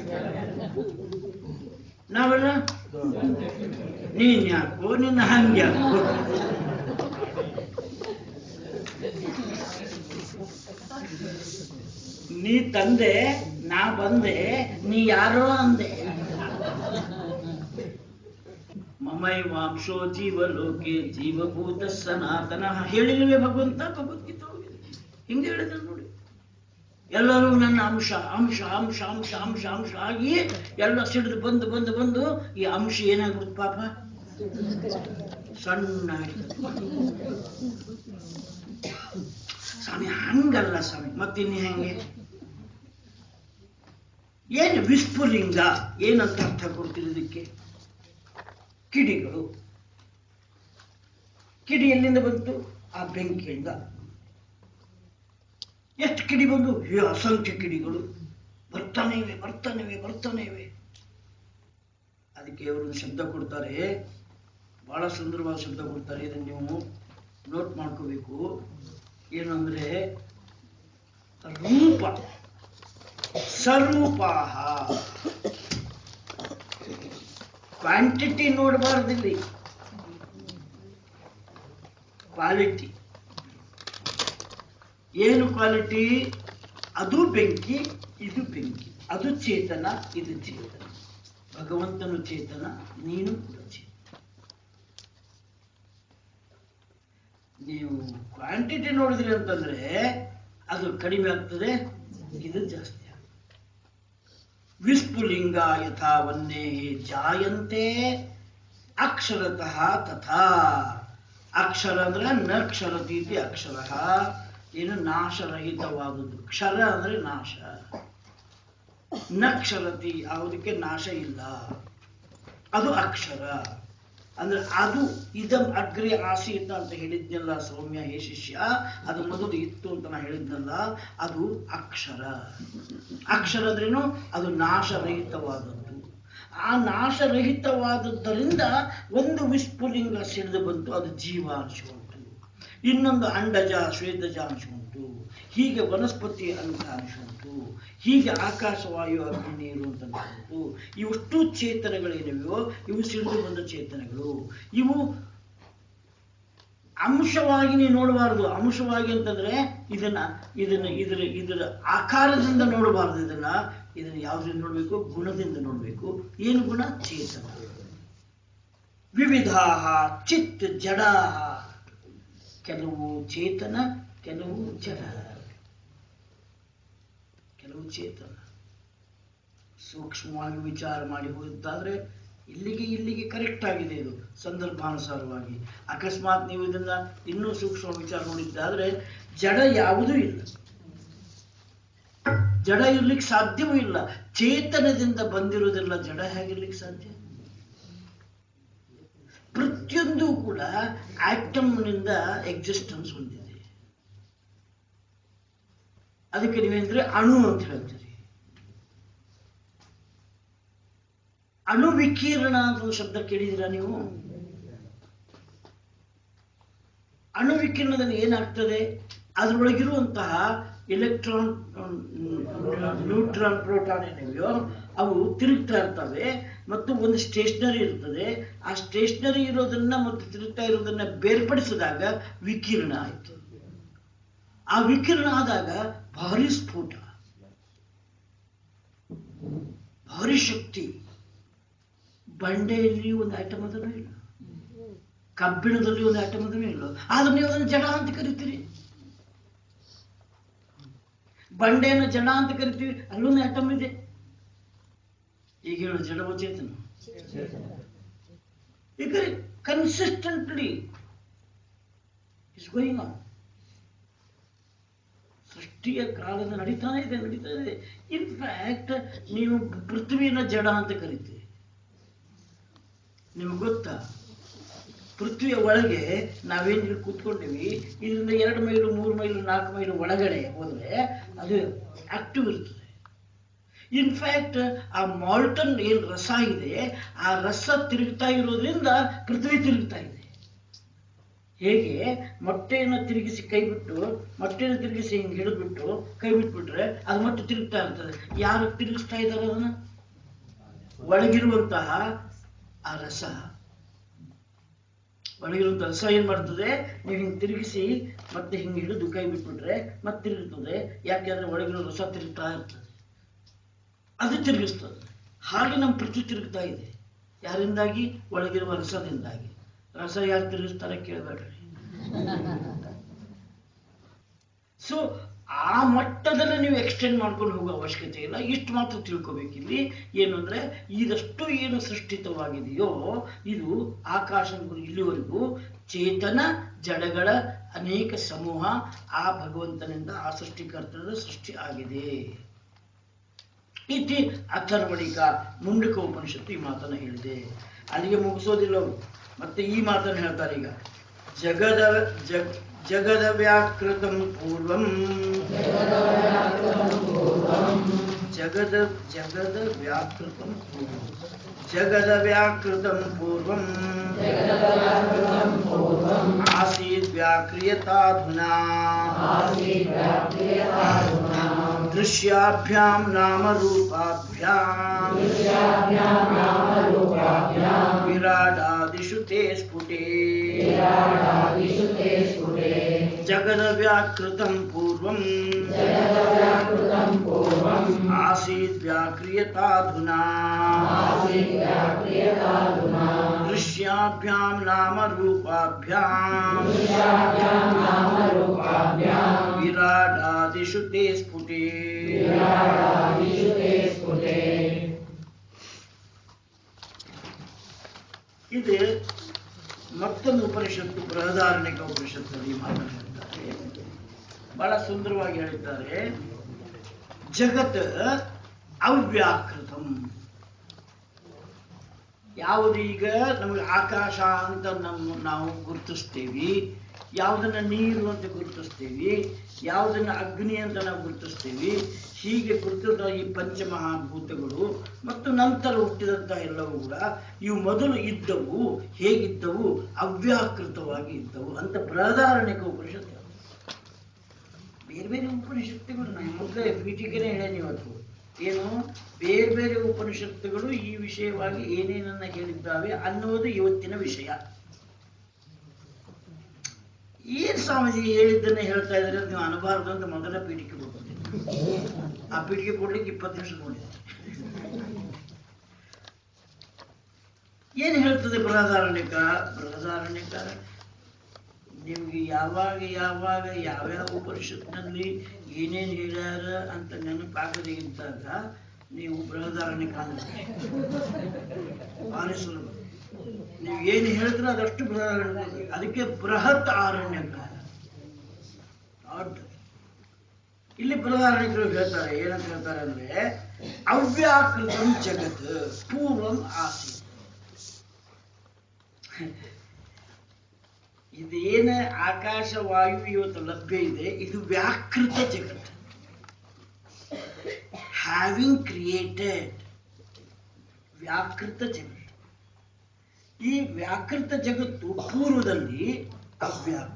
ನಾವೆಲ್ಲ ನೀನ್ ಯಾಕೋ ನಿನ್ನ ಹಂಗ್ಯಾಕೋ ನೀ ತಂದೆ ನಾ ಬಂದೆ ನೀ ಯಾರೋ ಅಂದೆ ಮಮೈವಾಂಶೋ ಜೀವಲೋಕೆ ಜೀವಭೂತ ಸನಾತನ ಹೇಳಿಲ್ವೇ ಭಗವಂತ ಭಗವದ್ಗೀತೆ ಒಳಗೆ? ಹಿಂಗೆ ಹೇಳಿದ್ರು ನೋಡಿ ಎಲ್ಲರೂ ನನ್ನ ಅಂಶ ಅಂಶ ಅಂಶ ಅಂಶ ಅಂಶ ಅಂಶ ಆಗಿ ಎಲ್ಲ ಸಿಡಿದು ಬಂದು ಬಂದು ಬಂದು ಈ ಅಂಶ ಏನಾಗ್ಬಿಡುತ್ತೆ ಪಾಪ ಸಣ್ಣ ಹಿಡಿದು. ಸ್ವಾಮಿ ಹಂಗಲ್ಲ ಸ್ವಾಮಿ ಮತ್ತಿನ್ನು ಹೆಂಗೆ ಏನು ವಿಸ್ಫುಲಿಂಗ ಏನಂತ ಅರ್ಥ ಕೊಡ್ತೀರಿ ಇದಕ್ಕೆ ಕಿಡಿಗಳು ಕಿಡಿ ಎಲ್ಲಿಂದ ಬಂತು ಆ ಬೆಂಕಿಯಿಂದ ಎಷ್ಟು ಕಿಡಿ ಬಂದು ಈ ಅಸಂಖ್ಯ ಕಿಡಿಗಳು ಬರ್ತಾನೆ ಇವೆ ಬರ್ತಾನೆ ಇವೆ ಬರ್ತಾನೆ ಇವೆ ಅದಕ್ಕೆ ಅವರು ಶಬ್ದ ಕೊಡ್ತಾರೆ ಬಹಳ ಸುಂದರವಾದ ಶಬ್ದ ಕೊಡ್ತಾರೆ ಇದನ್ನು ನೀವು ನೋಟ್ ಮಾಡ್ಕೋಬೇಕು ಏನಂದ್ರೆ ರೂಪ ಸ್ವರೂಪಾಹ ಕ್ವಾಂಟಿಟಿ ನೋಡಬಾರ್ದಿಲ್ಲಿ ಕ್ವಾಲಿಟಿ ಏನು ಕ್ವಾಲಿಟಿ ಅದು ಬೆಂಕಿ ಇದು ಬೆಂಕಿ ಅದು ಚೇತನ ಇದು ಚೇತನ ಭಗವಂತನು ಚೇತನ ನೀನು ಕೂಡ ಚೇತನ ನೀವು ಕ್ವಾಂಟಿಟಿ ನೋಡಿದ್ರಿ ಅಂತಂದ್ರೆ ಅದು ಕಡಿಮೆ ಆಗ್ತದೆ ಇದು ಜಾಸ್ತಿ ಆಗ್ತದೆ ವಿಸ್ಫುಲಿಂಗ ಯಥಾ ವನ್ನೇ ಜಾಯಂತೆ ಅಕ್ಷರತಃ ತಥಾ ಅಕ್ಷರ ಅಂದ್ರೆ ನ ಕ್ಷರತಿ ಇತಿ ಅಕ್ಷರ ಏನು ನಾಶರಹಿತವಾದುದು ಕ್ಷರ ಅಂದ್ರೆ ನಾಶ ನ ಕ್ಷರತಿ ಯಾವುದಕ್ಕೆ ನಾಶ ಇಲ್ಲ ಅದು ಅಕ್ಷರ ಅಂದ್ರೆ ಅದು ಇದಂ ಅಗ್ರಿ ಆಸೀತ ಅಂತ ಹೇಳಿದ್ನಲ್ಲ ಸೌಮ್ಯ ಹೇ ಶಿಷ್ಯ ಅದು ಮೊದಲು ಇತ್ತು ಅಂತ ನಾ ಹೇಳಿದ್ನಲ್ಲ ಅದು ಅಕ್ಷರ ಅಕ್ಷರ ಅಂದ್ರೇನು ಅದು ನಾಶರಹಿತವಾದದ್ದು ಆ ನಾಶರಹಿತವಾದದ್ದರಿಂದ ಒಂದು ವಿಸ್ಫುಲಿಂಗ ಸಿಡಿದು ಬಂತು ಅದು ಜೀವಾಂಶ ಉಂಟು ಇನ್ನೊಂದು ಅಂಡಜ ಶ್ವೇತಜ ಅಂಶ ಉಂಟು ಹೀಗೆ ವನಸ್ಪತಿ ಅಂತ ಅಂಶ ಉಂಟು ಹೀಗೆ ಆಕಾಶವಾಯು ಅಗ್ನಿ ನೀರು ಅಂತ ಅಂಶ ಉಂಟು ಇವಷ್ಟು ಚೇತನಗಳೇನಿವೆಯೋ ಇವು ಸಿಡಿದು ಬಂದ ಚೇತನಗಳು ಇವು ಅಂಶವಾಗಿ ನೀವು ನೋಡಬಾರದು ಅಂಶವಾಗಿ ಅಂತಂದ್ರೆ ಇದನ್ನ ಇದನ್ನ ಇದರ ಇದರ ಆಕಾರದಿಂದ ನೋಡಬಾರದು ಇದನ್ನ ಇದನ್ನ ಯಾವ್ದ್ರಿಂದ ನೋಡ್ಬೇಕು ಗುಣದಿಂದ ನೋಡ್ಬೇಕು ಏನು ಗುಣ ಚೇತನ ವಿವಿಧಾ ಚಿತ್ ಜಡ ಕೆಲವು ಚೇತನ ಕೆಲವು ಜಡ ಕೆಲವು ಚೇತನ ಸೂಕ್ಷ್ಮವಾಗಿ ವಿಚಾರ ಮಾಡಿ ಹೋದಾದ್ರೆ ಇಲ್ಲಿಗೆ ಇಲ್ಲಿಗೆ ಕರೆಕ್ಟ್ ಆಗಿದೆ ಇದು ಸಂದರ್ಭಾನುಸಾರವಾಗಿ ಅಕಸ್ಮಾತ್ ನೀವು ಇದನ್ನ ಇನ್ನೂ ಸೂಕ್ಷ್ಮ ವಿಚಾರ ನೋಡಿದ್ದಾದ್ರೆ ಜಡ ಯಾವುದೂ ಇಲ್ಲ ಜಡ ಇರ್ಲಿಕ್ಕೆ ಸಾಧ್ಯವೂ ಇಲ್ಲ ಚೇತನದಿಂದ ಬಂದಿರೋದೆಲ್ಲ ಜಡ ಹೇಗಿರ್ಲಿಕ್ಕೆ ಸಾಧ್ಯ ಪ್ರತಿಯೊಂದು ಕೂಡ ಆಟಮ್ನಿಂದ ಎಕ್ಸಿಸ್ಟೆನ್ಸ್ ಹೊಂದಿದೆ ಅದಕ್ಕೆ ನೀವೇಂದ್ರೆ ಅಣು ಅಂತ ಹೇಳ್ತೀರಿ ಅಣು ವಿಕಿರಣ ಅಂತ ಒಂದು ಶಬ್ದ ಕೇಳಿದಿರಾ ನೀವು ಅಣು ವಿಕಿರಣದಲ್ಲಿ ಏನಾಗ್ತದೆ ಅದರೊಳಗಿರುವಂತಹ ಎಲೆಕ್ಟ್ರಾನ್ ನ್ಯೂಟ್ರಾನ್ ಪ್ರೋಟಾನ್ ಏನಿವೆಯೋ ಅವು ತಿರುಗ್ತಾ ಇರ್ತವೆ ಮತ್ತು ಒಂದು ಸ್ಟೇಷನರಿ ಇರ್ತದೆ ಆ ಸ್ಟೇಷನರಿ ಇರೋದನ್ನ ಮತ್ತು ತಿರುಗ್ತಾ ಇರೋದನ್ನ ಬೇರ್ಪಡಿಸಿದಾಗ ವಿಕಿರಣ ಆಯ್ತು ಆ ವಿಕಿರಣ ಆದಾಗ ಭಾರಿ ಸ್ಫೋಟ ಭಾರಿ ಶಕ್ತಿ ಬಂಡೆಯಲ್ಲಿ ಒಂದು ಐಟಮ್ ಅದನ್ನು ಇಲ್ಲ ಕಬ್ಬಿಣದಲ್ಲಿ ಒಂದು ಐಟಮ್ ಅದನ್ನು ಇಲ್ಲ ಆದ್ರೆ ನೀವು ಅದನ್ನು ಜಡ ಅಂತ ಕರಿತೀರಿ ಬಂಡೆಯನ್ನು ಜಡ ಅಂತ ಕರಿತೀವಿ ಅಲ್ಲೊಂದು ಐಟಮ್ ಇದೆ ಈಗ ಹೇಳು ಜಡವ ಚೇತನ ಈಗ ಕನ್ಸಿಸ್ಟೆಂಟ್ಲಿ ಇಸ್ ಗೋಯಿಂಗ್ ಆನ್ ಸೃಷ್ಟಿಯ ಕಾಲದ ನಡೀತಾನೆ ಇದೆ ನಡೀತಾ ಇದೆ ಇನ್ಫ್ಯಾಕ್ಟ್ ನೀವು ಪೃಥ್ವಿನ ಜಡ ಅಂತ ಕರಿತೀರಿ ನಿಮ್ಗೆ ಗೊತ್ತಾ ಪೃಥ್ವಿಯ ಒಳಗೆ ನಾವೇನು ಇಲ್ಲಿ ಕೂತ್ಕೊಂಡಿವಿ ಇದರಿಂದ ಎರಡು ಮೈಲು ಮೂರು ಮೈಲು ನಾಲ್ಕು ಮೈಲು ಒಳಗಡೆ ಹೋದ್ರೆ ಅದು ಆಕ್ಟಿವ್ ಇರ್ತದೆ ಇನ್ಫ್ಯಾಕ್ಟ್ ಆ ಮಾಲ್ಟನ್ ಏನು ರಸ ಇದೆ ಆ ರಸ ತಿರುಗ್ತಾ ಇರೋದ್ರಿಂದ ಪೃಥ್ವಿ ತಿರುಗ್ತಾ ಇದೆ ಹೇಗೆ ಮೊಟ್ಟೆಯನ್ನು ತಿರುಗಿಸಿ ಕೈ ಬಿಟ್ಟು ಮೊಟ್ಟೆಯನ್ನು ತಿರುಗಿಸಿ ಹಿಂಗೆ ಹಿಡಿದ್ಬಿಟ್ಟು ಕೈ ಬಿಟ್ಬಿಟ್ರೆ ಅದು ಮೊಟ್ಟೆ ತಿರುಗ್ತಾ ಇರ್ತದೆ ಯಾರು ತಿರುಗಿಸ್ತಾ ಇದ್ದಾರೆ ಅದನ್ನ ಒಳಗಿರುವಂತಹ ಆ ರಸ ಒಳಗಿರುವಂತಹ ರಸ ಏನ್ ಮಾಡ್ತದೆ ನೀವು ಹಿಂಗೆ ತಿರುಗಿಸಿ ಮತ್ತೆ ಹಿಂಗೆ ಹಿಡಿದು ಕೈ ಬಿಟ್ಬಿಟ್ರೆ ಮತ್ತೆ ತಿರುಗುತ್ತದೆ ಯಾಕೆಂದ್ರೆ ಒಳಗಿರೋ ರಸ ತಿರುಗ್ತಾ ಇರ್ತದೆ ಅದು ತಿರುಗಿಸ್ತದೆ ಹಾಗೆ ನಮ್ಮ ಪೃಥ್ವಿ ತಿರುಗ್ತಾ ಇದೆ ಯಾರಿಂದಾಗಿ ಒಳಗಿರುವ ರಸದಿಂದಾಗಿ ರಸ ಯಾರು ತಿರುಗಿಸ್ತಾರೆ ಕೇಳಬೇಡ್ರಿ ಸೊ ಆ ಮಟ್ಟದಲ್ಲಿ ನೀವು ಎಕ್ಸ್ಟೆಂಡ್ ಮಾಡ್ಕೊಂಡು ಹೋಗೋ ಅವಶ್ಯಕತೆ ಇಲ್ಲ ಇಷ್ಟು ಮಾತ್ರ ತಿಳ್ಕೊಬೇಕಿಲ್ಲಿ ಏನು ಅಂದ್ರೆ ಇದಷ್ಟು ಏನು ಸೃಷ್ಟಿತವಾಗಿದೆಯೋ ಇದು ಆಕಾಶ ಇಲ್ಲಿವರೆಗೂ ಚೇತನ ಜಡಗಳ ಅನೇಕ ಸಮೂಹ ಆ ಭಗವಂತನಿಂದ ಆ ಸೃಷ್ಟಿಕರ್ತನ ಸೃಷ್ಟಿ ಆಗಿದೆ ಇತಿ ಅಥರ್ವಣಿಕ ಮುಂಡಕ ಉಪನಿಷತ್ತು ಈ ಮಾತನ್ನು ಹೇಳಿದೆ ಅಲ್ಲಿಗೆ ಮುಗಿಸೋದಿಲ್ಲ ಅವರು ಮತ್ತೆ ಈ ಮಾತನ್ನು ಹೇಳ್ತಾರೆ ಈಗ ಜಗದ ಜಗ್ ಜಗದ ವ್ಯಾಕೃತಂ ಪೂರ್ವಂ ಜಗದ ಜಗದ ವ್ಯಾಕೃತಂ ಪೂರ್ವಂ ಜಗದ ವ್ಯಾಕೃತಂ ಪೂರ್ವಂ ಆಸೀದ್ ವ್ಯಾಕ್ರಿಯತಾಧುನಾ ದೃಶ್ಯಾಭ್ಯಾಂ ನಾಮರೂಪಾಭ್ಯಾಂ ವಿರಾಡಾದಿಷು ತೇ ಸ್ಫುಟೇ ಜಗದ ವ್ಯಾಕೃತಂ ಪೂರ್ವಂ ಆಸೀದ್ ವ್ಯಾಕ್ರಿಯತಾಧುನಾ ದೃಶ್ಯಾಭ್ಯಾಂ ನಾಮರೂಪಾಭ್ಯಾಂ ವಿರಾಡಾದಿಷು ತೇ ಸ್ಫುಟೇ ಇದು ಮತ್ತೊಂದು ಉಪನಿಷತ್ತು ಬೃಹದಾರಣ್ಯಕ ಉಪನಿಷತ್ತಲ್ಲಿ ಮಾತನಾಡಿದ್ದಾರೆ ಬಹಳ ಸುಂದರವಾಗಿ ಹೇಳಿದ್ದಾರೆ ಜಗತ್ ಅವ್ಯಾಕೃತಂ ಯಾವುದು ಈಗ ನಮಗೆ ಆಕಾಶ ಅಂತ ನಮ್ಮ ನಾವು ಗುರುತಿಸ್ತೀವಿ ಯಾವುದನ್ನ ನೀರು ಅಂತ ಗುರುತಿಸ್ತೀವಿ ಯಾವುದನ್ನ ಅಗ್ನಿ ಅಂತ ನಾವು ಗುರುತಿಸ್ತೀವಿ ಹೀಗೆ ಗುರುತಿಸಿದ ಈ ಪಂಚಮಹಾಭೂತಗಳು ಮತ್ತು ನಂತರ ಹುಟ್ಟಿದಂತಹ ಎಲ್ಲವೂ ಕೂಡ ಇವು ಮೊದಲು ಇದ್ದವು ಹೇಗಿದ್ದವು ಅವ್ಯಾಕೃತವಾಗಿ ಇದ್ದವು ಅಂತ ಬೃಹದಾರಣ್ಯಕ ಉಪನಿಷತ್ತು ಹೇಳುತ್ತೆ. ಬೇರೆ ಬೇರೆ ಉಪನಿಷತ್ತುಗಳು ನಾನು ಮೊದಲೇ ಪೀಠಿಕೆನೇ ಹೇಳೇನಿ ಇವತ್ತು ಏನು ಬೇರೆ ಬೇರೆ ಉಪನಿಷತ್ತುಗಳು ಈ ವಿಷಯವಾಗಿ ಏನೇನನ್ನ ಹೇಳಿದ್ದಾವೆ ಅನ್ನೋದು ಇವತ್ತಿನ ವಿಷಯ ಏನ್ ಸ್ವಾಮೀಜಿ ಹೇಳಿದ್ದನ್ನ ಹೇಳ್ತಾ ಇದ್ರೆ ನೀವು ಅನಬಾರದು ಅಂತ ಮೊದಲ ಪೀಠಿಕೆ ಕೊಡ್ತೀನಿ ಆ ಪೀಠಿಕೆ ಕೊಡ್ಲಿಕ್ಕೆ ಇಪ್ಪತ್ತು ನಿಮಿಷ ನೋಡಿದೆ ಏನ್ ಹೇಳ್ತದೆ ಬೃಹದಾರಣ್ಯಕ ಬೃಹದಾರಣ್ಯಕ ನಿಮ್ಗೆ ಯಾವಾಗ ಯಾವಾಗ ಯಾವ್ಯಾವ ಉಪನಿಷತ್ನಲ್ಲಿ ಏನೇನು ಹೇಳ್ಯಾರ ಅಂತ ನೆನಪಾಗದೆ ಇದ್ದಾಗ ನೀವು ಬೃಹದಾರಣ್ಯಕ ಅಂದ್ರೆ ಭಾರಿ ಸುಲಭ ನೀವು ಏನು ಹೇಳ್ತೀರ ಅದಷ್ಟು ಬೃಹದಾರಣ್ಯಕ ಅದಕ್ಕೆ ಬೃಹತ್ ಆರಣ್ಯಕ ದೊಡ್ಡ ಇಲ್ಲಿ ಬೃಹದಾರಣ್ಯಕರು ಹೇಳ್ತಾರೆ ಏನಂತ ಹೇಳ್ತಾರೆ ಅಂದ್ರೆ ಅವ್ಯಾಕೃತಂ ಜಗತ್ ಪೂರ್ವಂ ಆಸಿ ಇದೇನ ಆಕಾಶ ವಾಯು ಇವತ್ತು ಲಭ್ಯ ಇದೆ ಇದು ವ್ಯಾಕೃತ ಜಗತ್ ಹ್ಯಾವಿಂಗ್ ಕ್ರಿಯೇಟೆಡ್ ವ್ಯಾಕೃತ ಜಗತ್ ಈ ವ್ಯಾಕೃತ ಜಗತ್ತು ಪೂರ್ವದಲ್ಲಿ ಅವ್ಯಾಕೃತ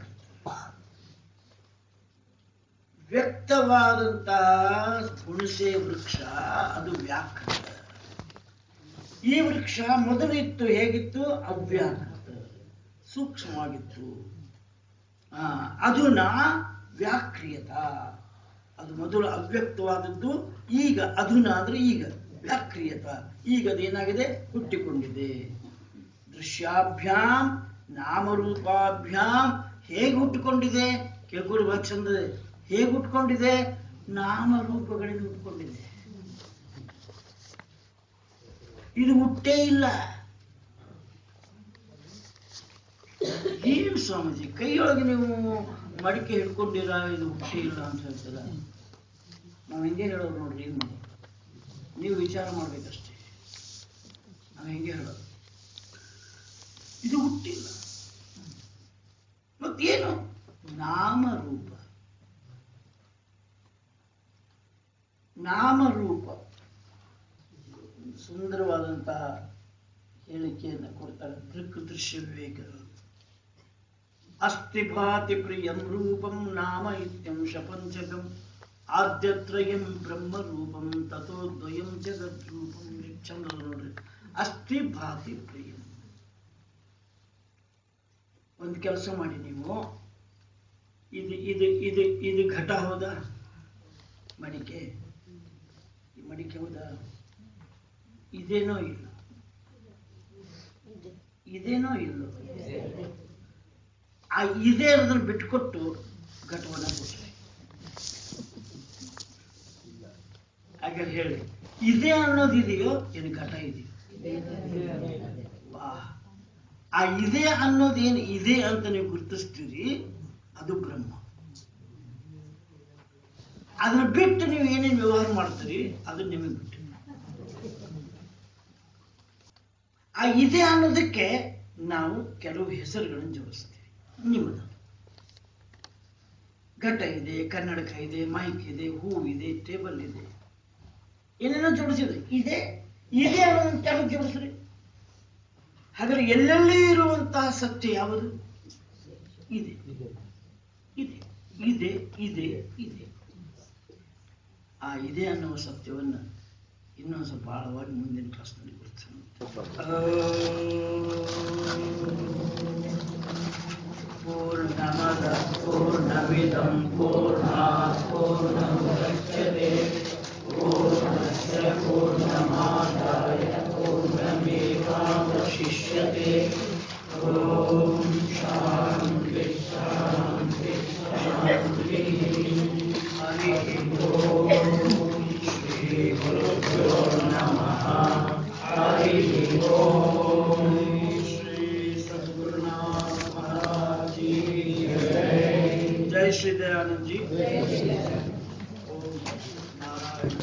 ವ್ಯಕ್ತವಾದಂತಹ ಹುಣಸೆ ವೃಕ್ಷ ಅದು ವ್ಯಾಕೃತ ಈ ವೃಕ್ಷ ಮೊದಲಿತ್ತು ಹೇಗಿತ್ತು ಅವ್ಯಾಕೃತ ಸೂಕ್ಷ್ಮವಾಗಿತ್ತು ಆ, ಅದುನ ವ್ಯಾಕ್ರಿಯತ ಅದು ಮೊದಲು ಅವ್ಯಕ್ತವಾದದ್ದು ಈಗ ಅಧುನ ಅಂದ್ರೆ ಈಗ ವ್ಯಾಕ್ರಿಯತ ಈಗ ಅದೇನಾಗಿದೆ ಹುಟ್ಟಿಕೊಂಡಿದೆ ದೃಶ್ಯಾಭ್ಯಾಂ ನಾಮರೂಪಾಭ್ಯಾಂ ಹೇಗೆ ಹುಟ್ಟಿಕೊಂಡಿದೆ ಕೇಳ್ಕೊಳ್ಳಿ ಬಹಳ ಚಂದ ಹೇಗೆ ಹುಟ್ಕೊಂಡಿದೆ ನಾಮರೂಪಗಳಿಂದ ಹುಟ್ಕೊಂಡಿದೆ ಇದು ಹುಟ್ಟೇ ಇಲ್ಲ ಏನು ಸ್ವಾಮೀಜಿ ಕೈಯೊಳಗೆ ನೀವು ಮಡಿಕೆ ಹಿಡ್ಕೊಂಡಿರ ಇದು ಹುಟ್ಟಿ ಇಲ್ಲ ಅಂತ ಹೇಳ್ತೀರ ನಾವು ಹಿಂಗೆ ಹೇಳೋದು ನೋಡ್ರಿ ನೀವು ನೀವು ವಿಚಾರ ಮಾಡ್ಬೇಕಷ್ಟೇ ನಾವು ಹಿಂಗೆ ಹೇಳೋದು ಇದು ಹುಟ್ಟಿಲ್ಲ ಮತ್ತೇನು ನಾಮರೂಪ ನಾಮರೂಪ ಸುಂದರವಾದಂತಹ ಹೇಳಿಕೆಯನ್ನು ಕೊಡ್ತಾರೆ ದೃಕ್ ದೃಶ್ಯ ವಿವೇಕಗಳು ಅಸ್ತಿ ಭಾತಿ ಪ್ರಿಯಂ ರೂಪಂ ನಾಮ ಇತ್ಯಂಶ ಪಂಚಕಂ ಆದ್ಯತ್ರಯಂ ಬ್ರಹ್ಮ ರೂಪಂ ತಥೋ ದ್ವಯಂ ಜಗದ್ರೂಪಂ ಚಂದ್ರ ನೋಡ್ರಿ ಅಸ್ತಿ ಭಾತಿ ಪ್ರಿಯಂ ಒಂದು ಕೆಲಸ ಮಾಡಿ ನೀವು ಇದು ಇದು ಇದು ಇದು ಘಟ ಹೌದಾ ಮಡಿಕೆ ಈ ಮಡಿಕೆ ಹೌದಾ ಇದೇನೋ ಇಲ್ಲ ಇದೇನೋ ಇಲ್ಲ ಆ ಇದೇ ಅನ್ನೋದನ್ನ ಬಿಟ್ಕೊಟ್ಟು ಘಟವನ್ನ ಕೊಟ್ರಿ ಹಾಗಾದ್ರೆ ಹೇಳಿ ಇದೆ ಅನ್ನೋದು ಇದೆಯೋ ಏನು ಘಟ ಇದೆಯೋ ವಾ ಆ ಇದೆ ಅನ್ನೋದು ಏನು ಇದೆ ಅಂತ ನೀವು ಗುರುತಿಸ್ತೀರಿ ಅದು ಬ್ರಹ್ಮ ಅದನ್ನ ಬಿಟ್ಟು ನೀವು ಏನೇನು ವ್ಯವಹಾರ ಮಾಡ್ತೀರಿ ಅದು ನಿಮಗೆ ಬಿಟ್ಟು ಆ ಇದೆ ಅನ್ನೋದಕ್ಕೆ ನಾವು ಕೆಲವು ಹೆಸರುಗಳನ್ನು ಜೋಡಿಸ್ತೀವಿ ನಿಮ್ಮದು ಘಟ ಇದೆ ಕನ್ನಡಕ ಇದೆ ಮೈಕ್ ಇದೆ ಹೂ ಇದೆ ಟೇಬಲ್ ಇದೆ ಏನೇನೋ ಜೋಡಿಸಿದೆ ಇದೆ ಇದೆ ಅನ್ನೋದನ್ನ ಕೆಲವು ಜೋಡಿಸ್ರಿ ಹಾಗಾದ್ರೆ ಎಲ್ಲೆಲ್ಲಿ ಇರುವಂತಹ ಸತ್ಯ ಯಾವುದು ಇದೆ ಇದೆ ಇದೆ ಇದೆ ಇದೆ ಆ ಇದೆ ಅನ್ನುವ ಸತ್ಯವನ್ನು ಇನ್ನೊಂದು ಸ್ವಲ್ಪ ಆಳವಾಗಿ ಮುಂದಿನ ಕ್ಲಾಸ್ನಲ್ಲಿ ಗುರುತಿಸೋಣ ಪೂರ್ಣಮದ ಪೂರ್ಣಮಿದಂ ಪೂರ್ಣಾತ್ ಪೂರ್ಣಮುದಚ್ಯತೆ ಪೂರ್ಣಸ್ಯ ಪೂರ್ಣಮಾದಾಯ ಪೂರ್ಣಮೇವಾವಶಿಷ್ಯತೆ ಓಂ ಶಾಂತಿ ಶಾಂತಿ ಶಾಂತಿ ಹರಿ ಓಂ ಶ್ರೀ ಗುರುಭ್ಯೋ ನಮಃ ಹರಿ ಓಂ ಶ್ರೀ ಸದ್ಗುರುನಾಥ ಮಹಾರಾಜ್ ಜೈ ಜೈ ಶ್ರೀ ದಯಾನಂದ್ ಜಿ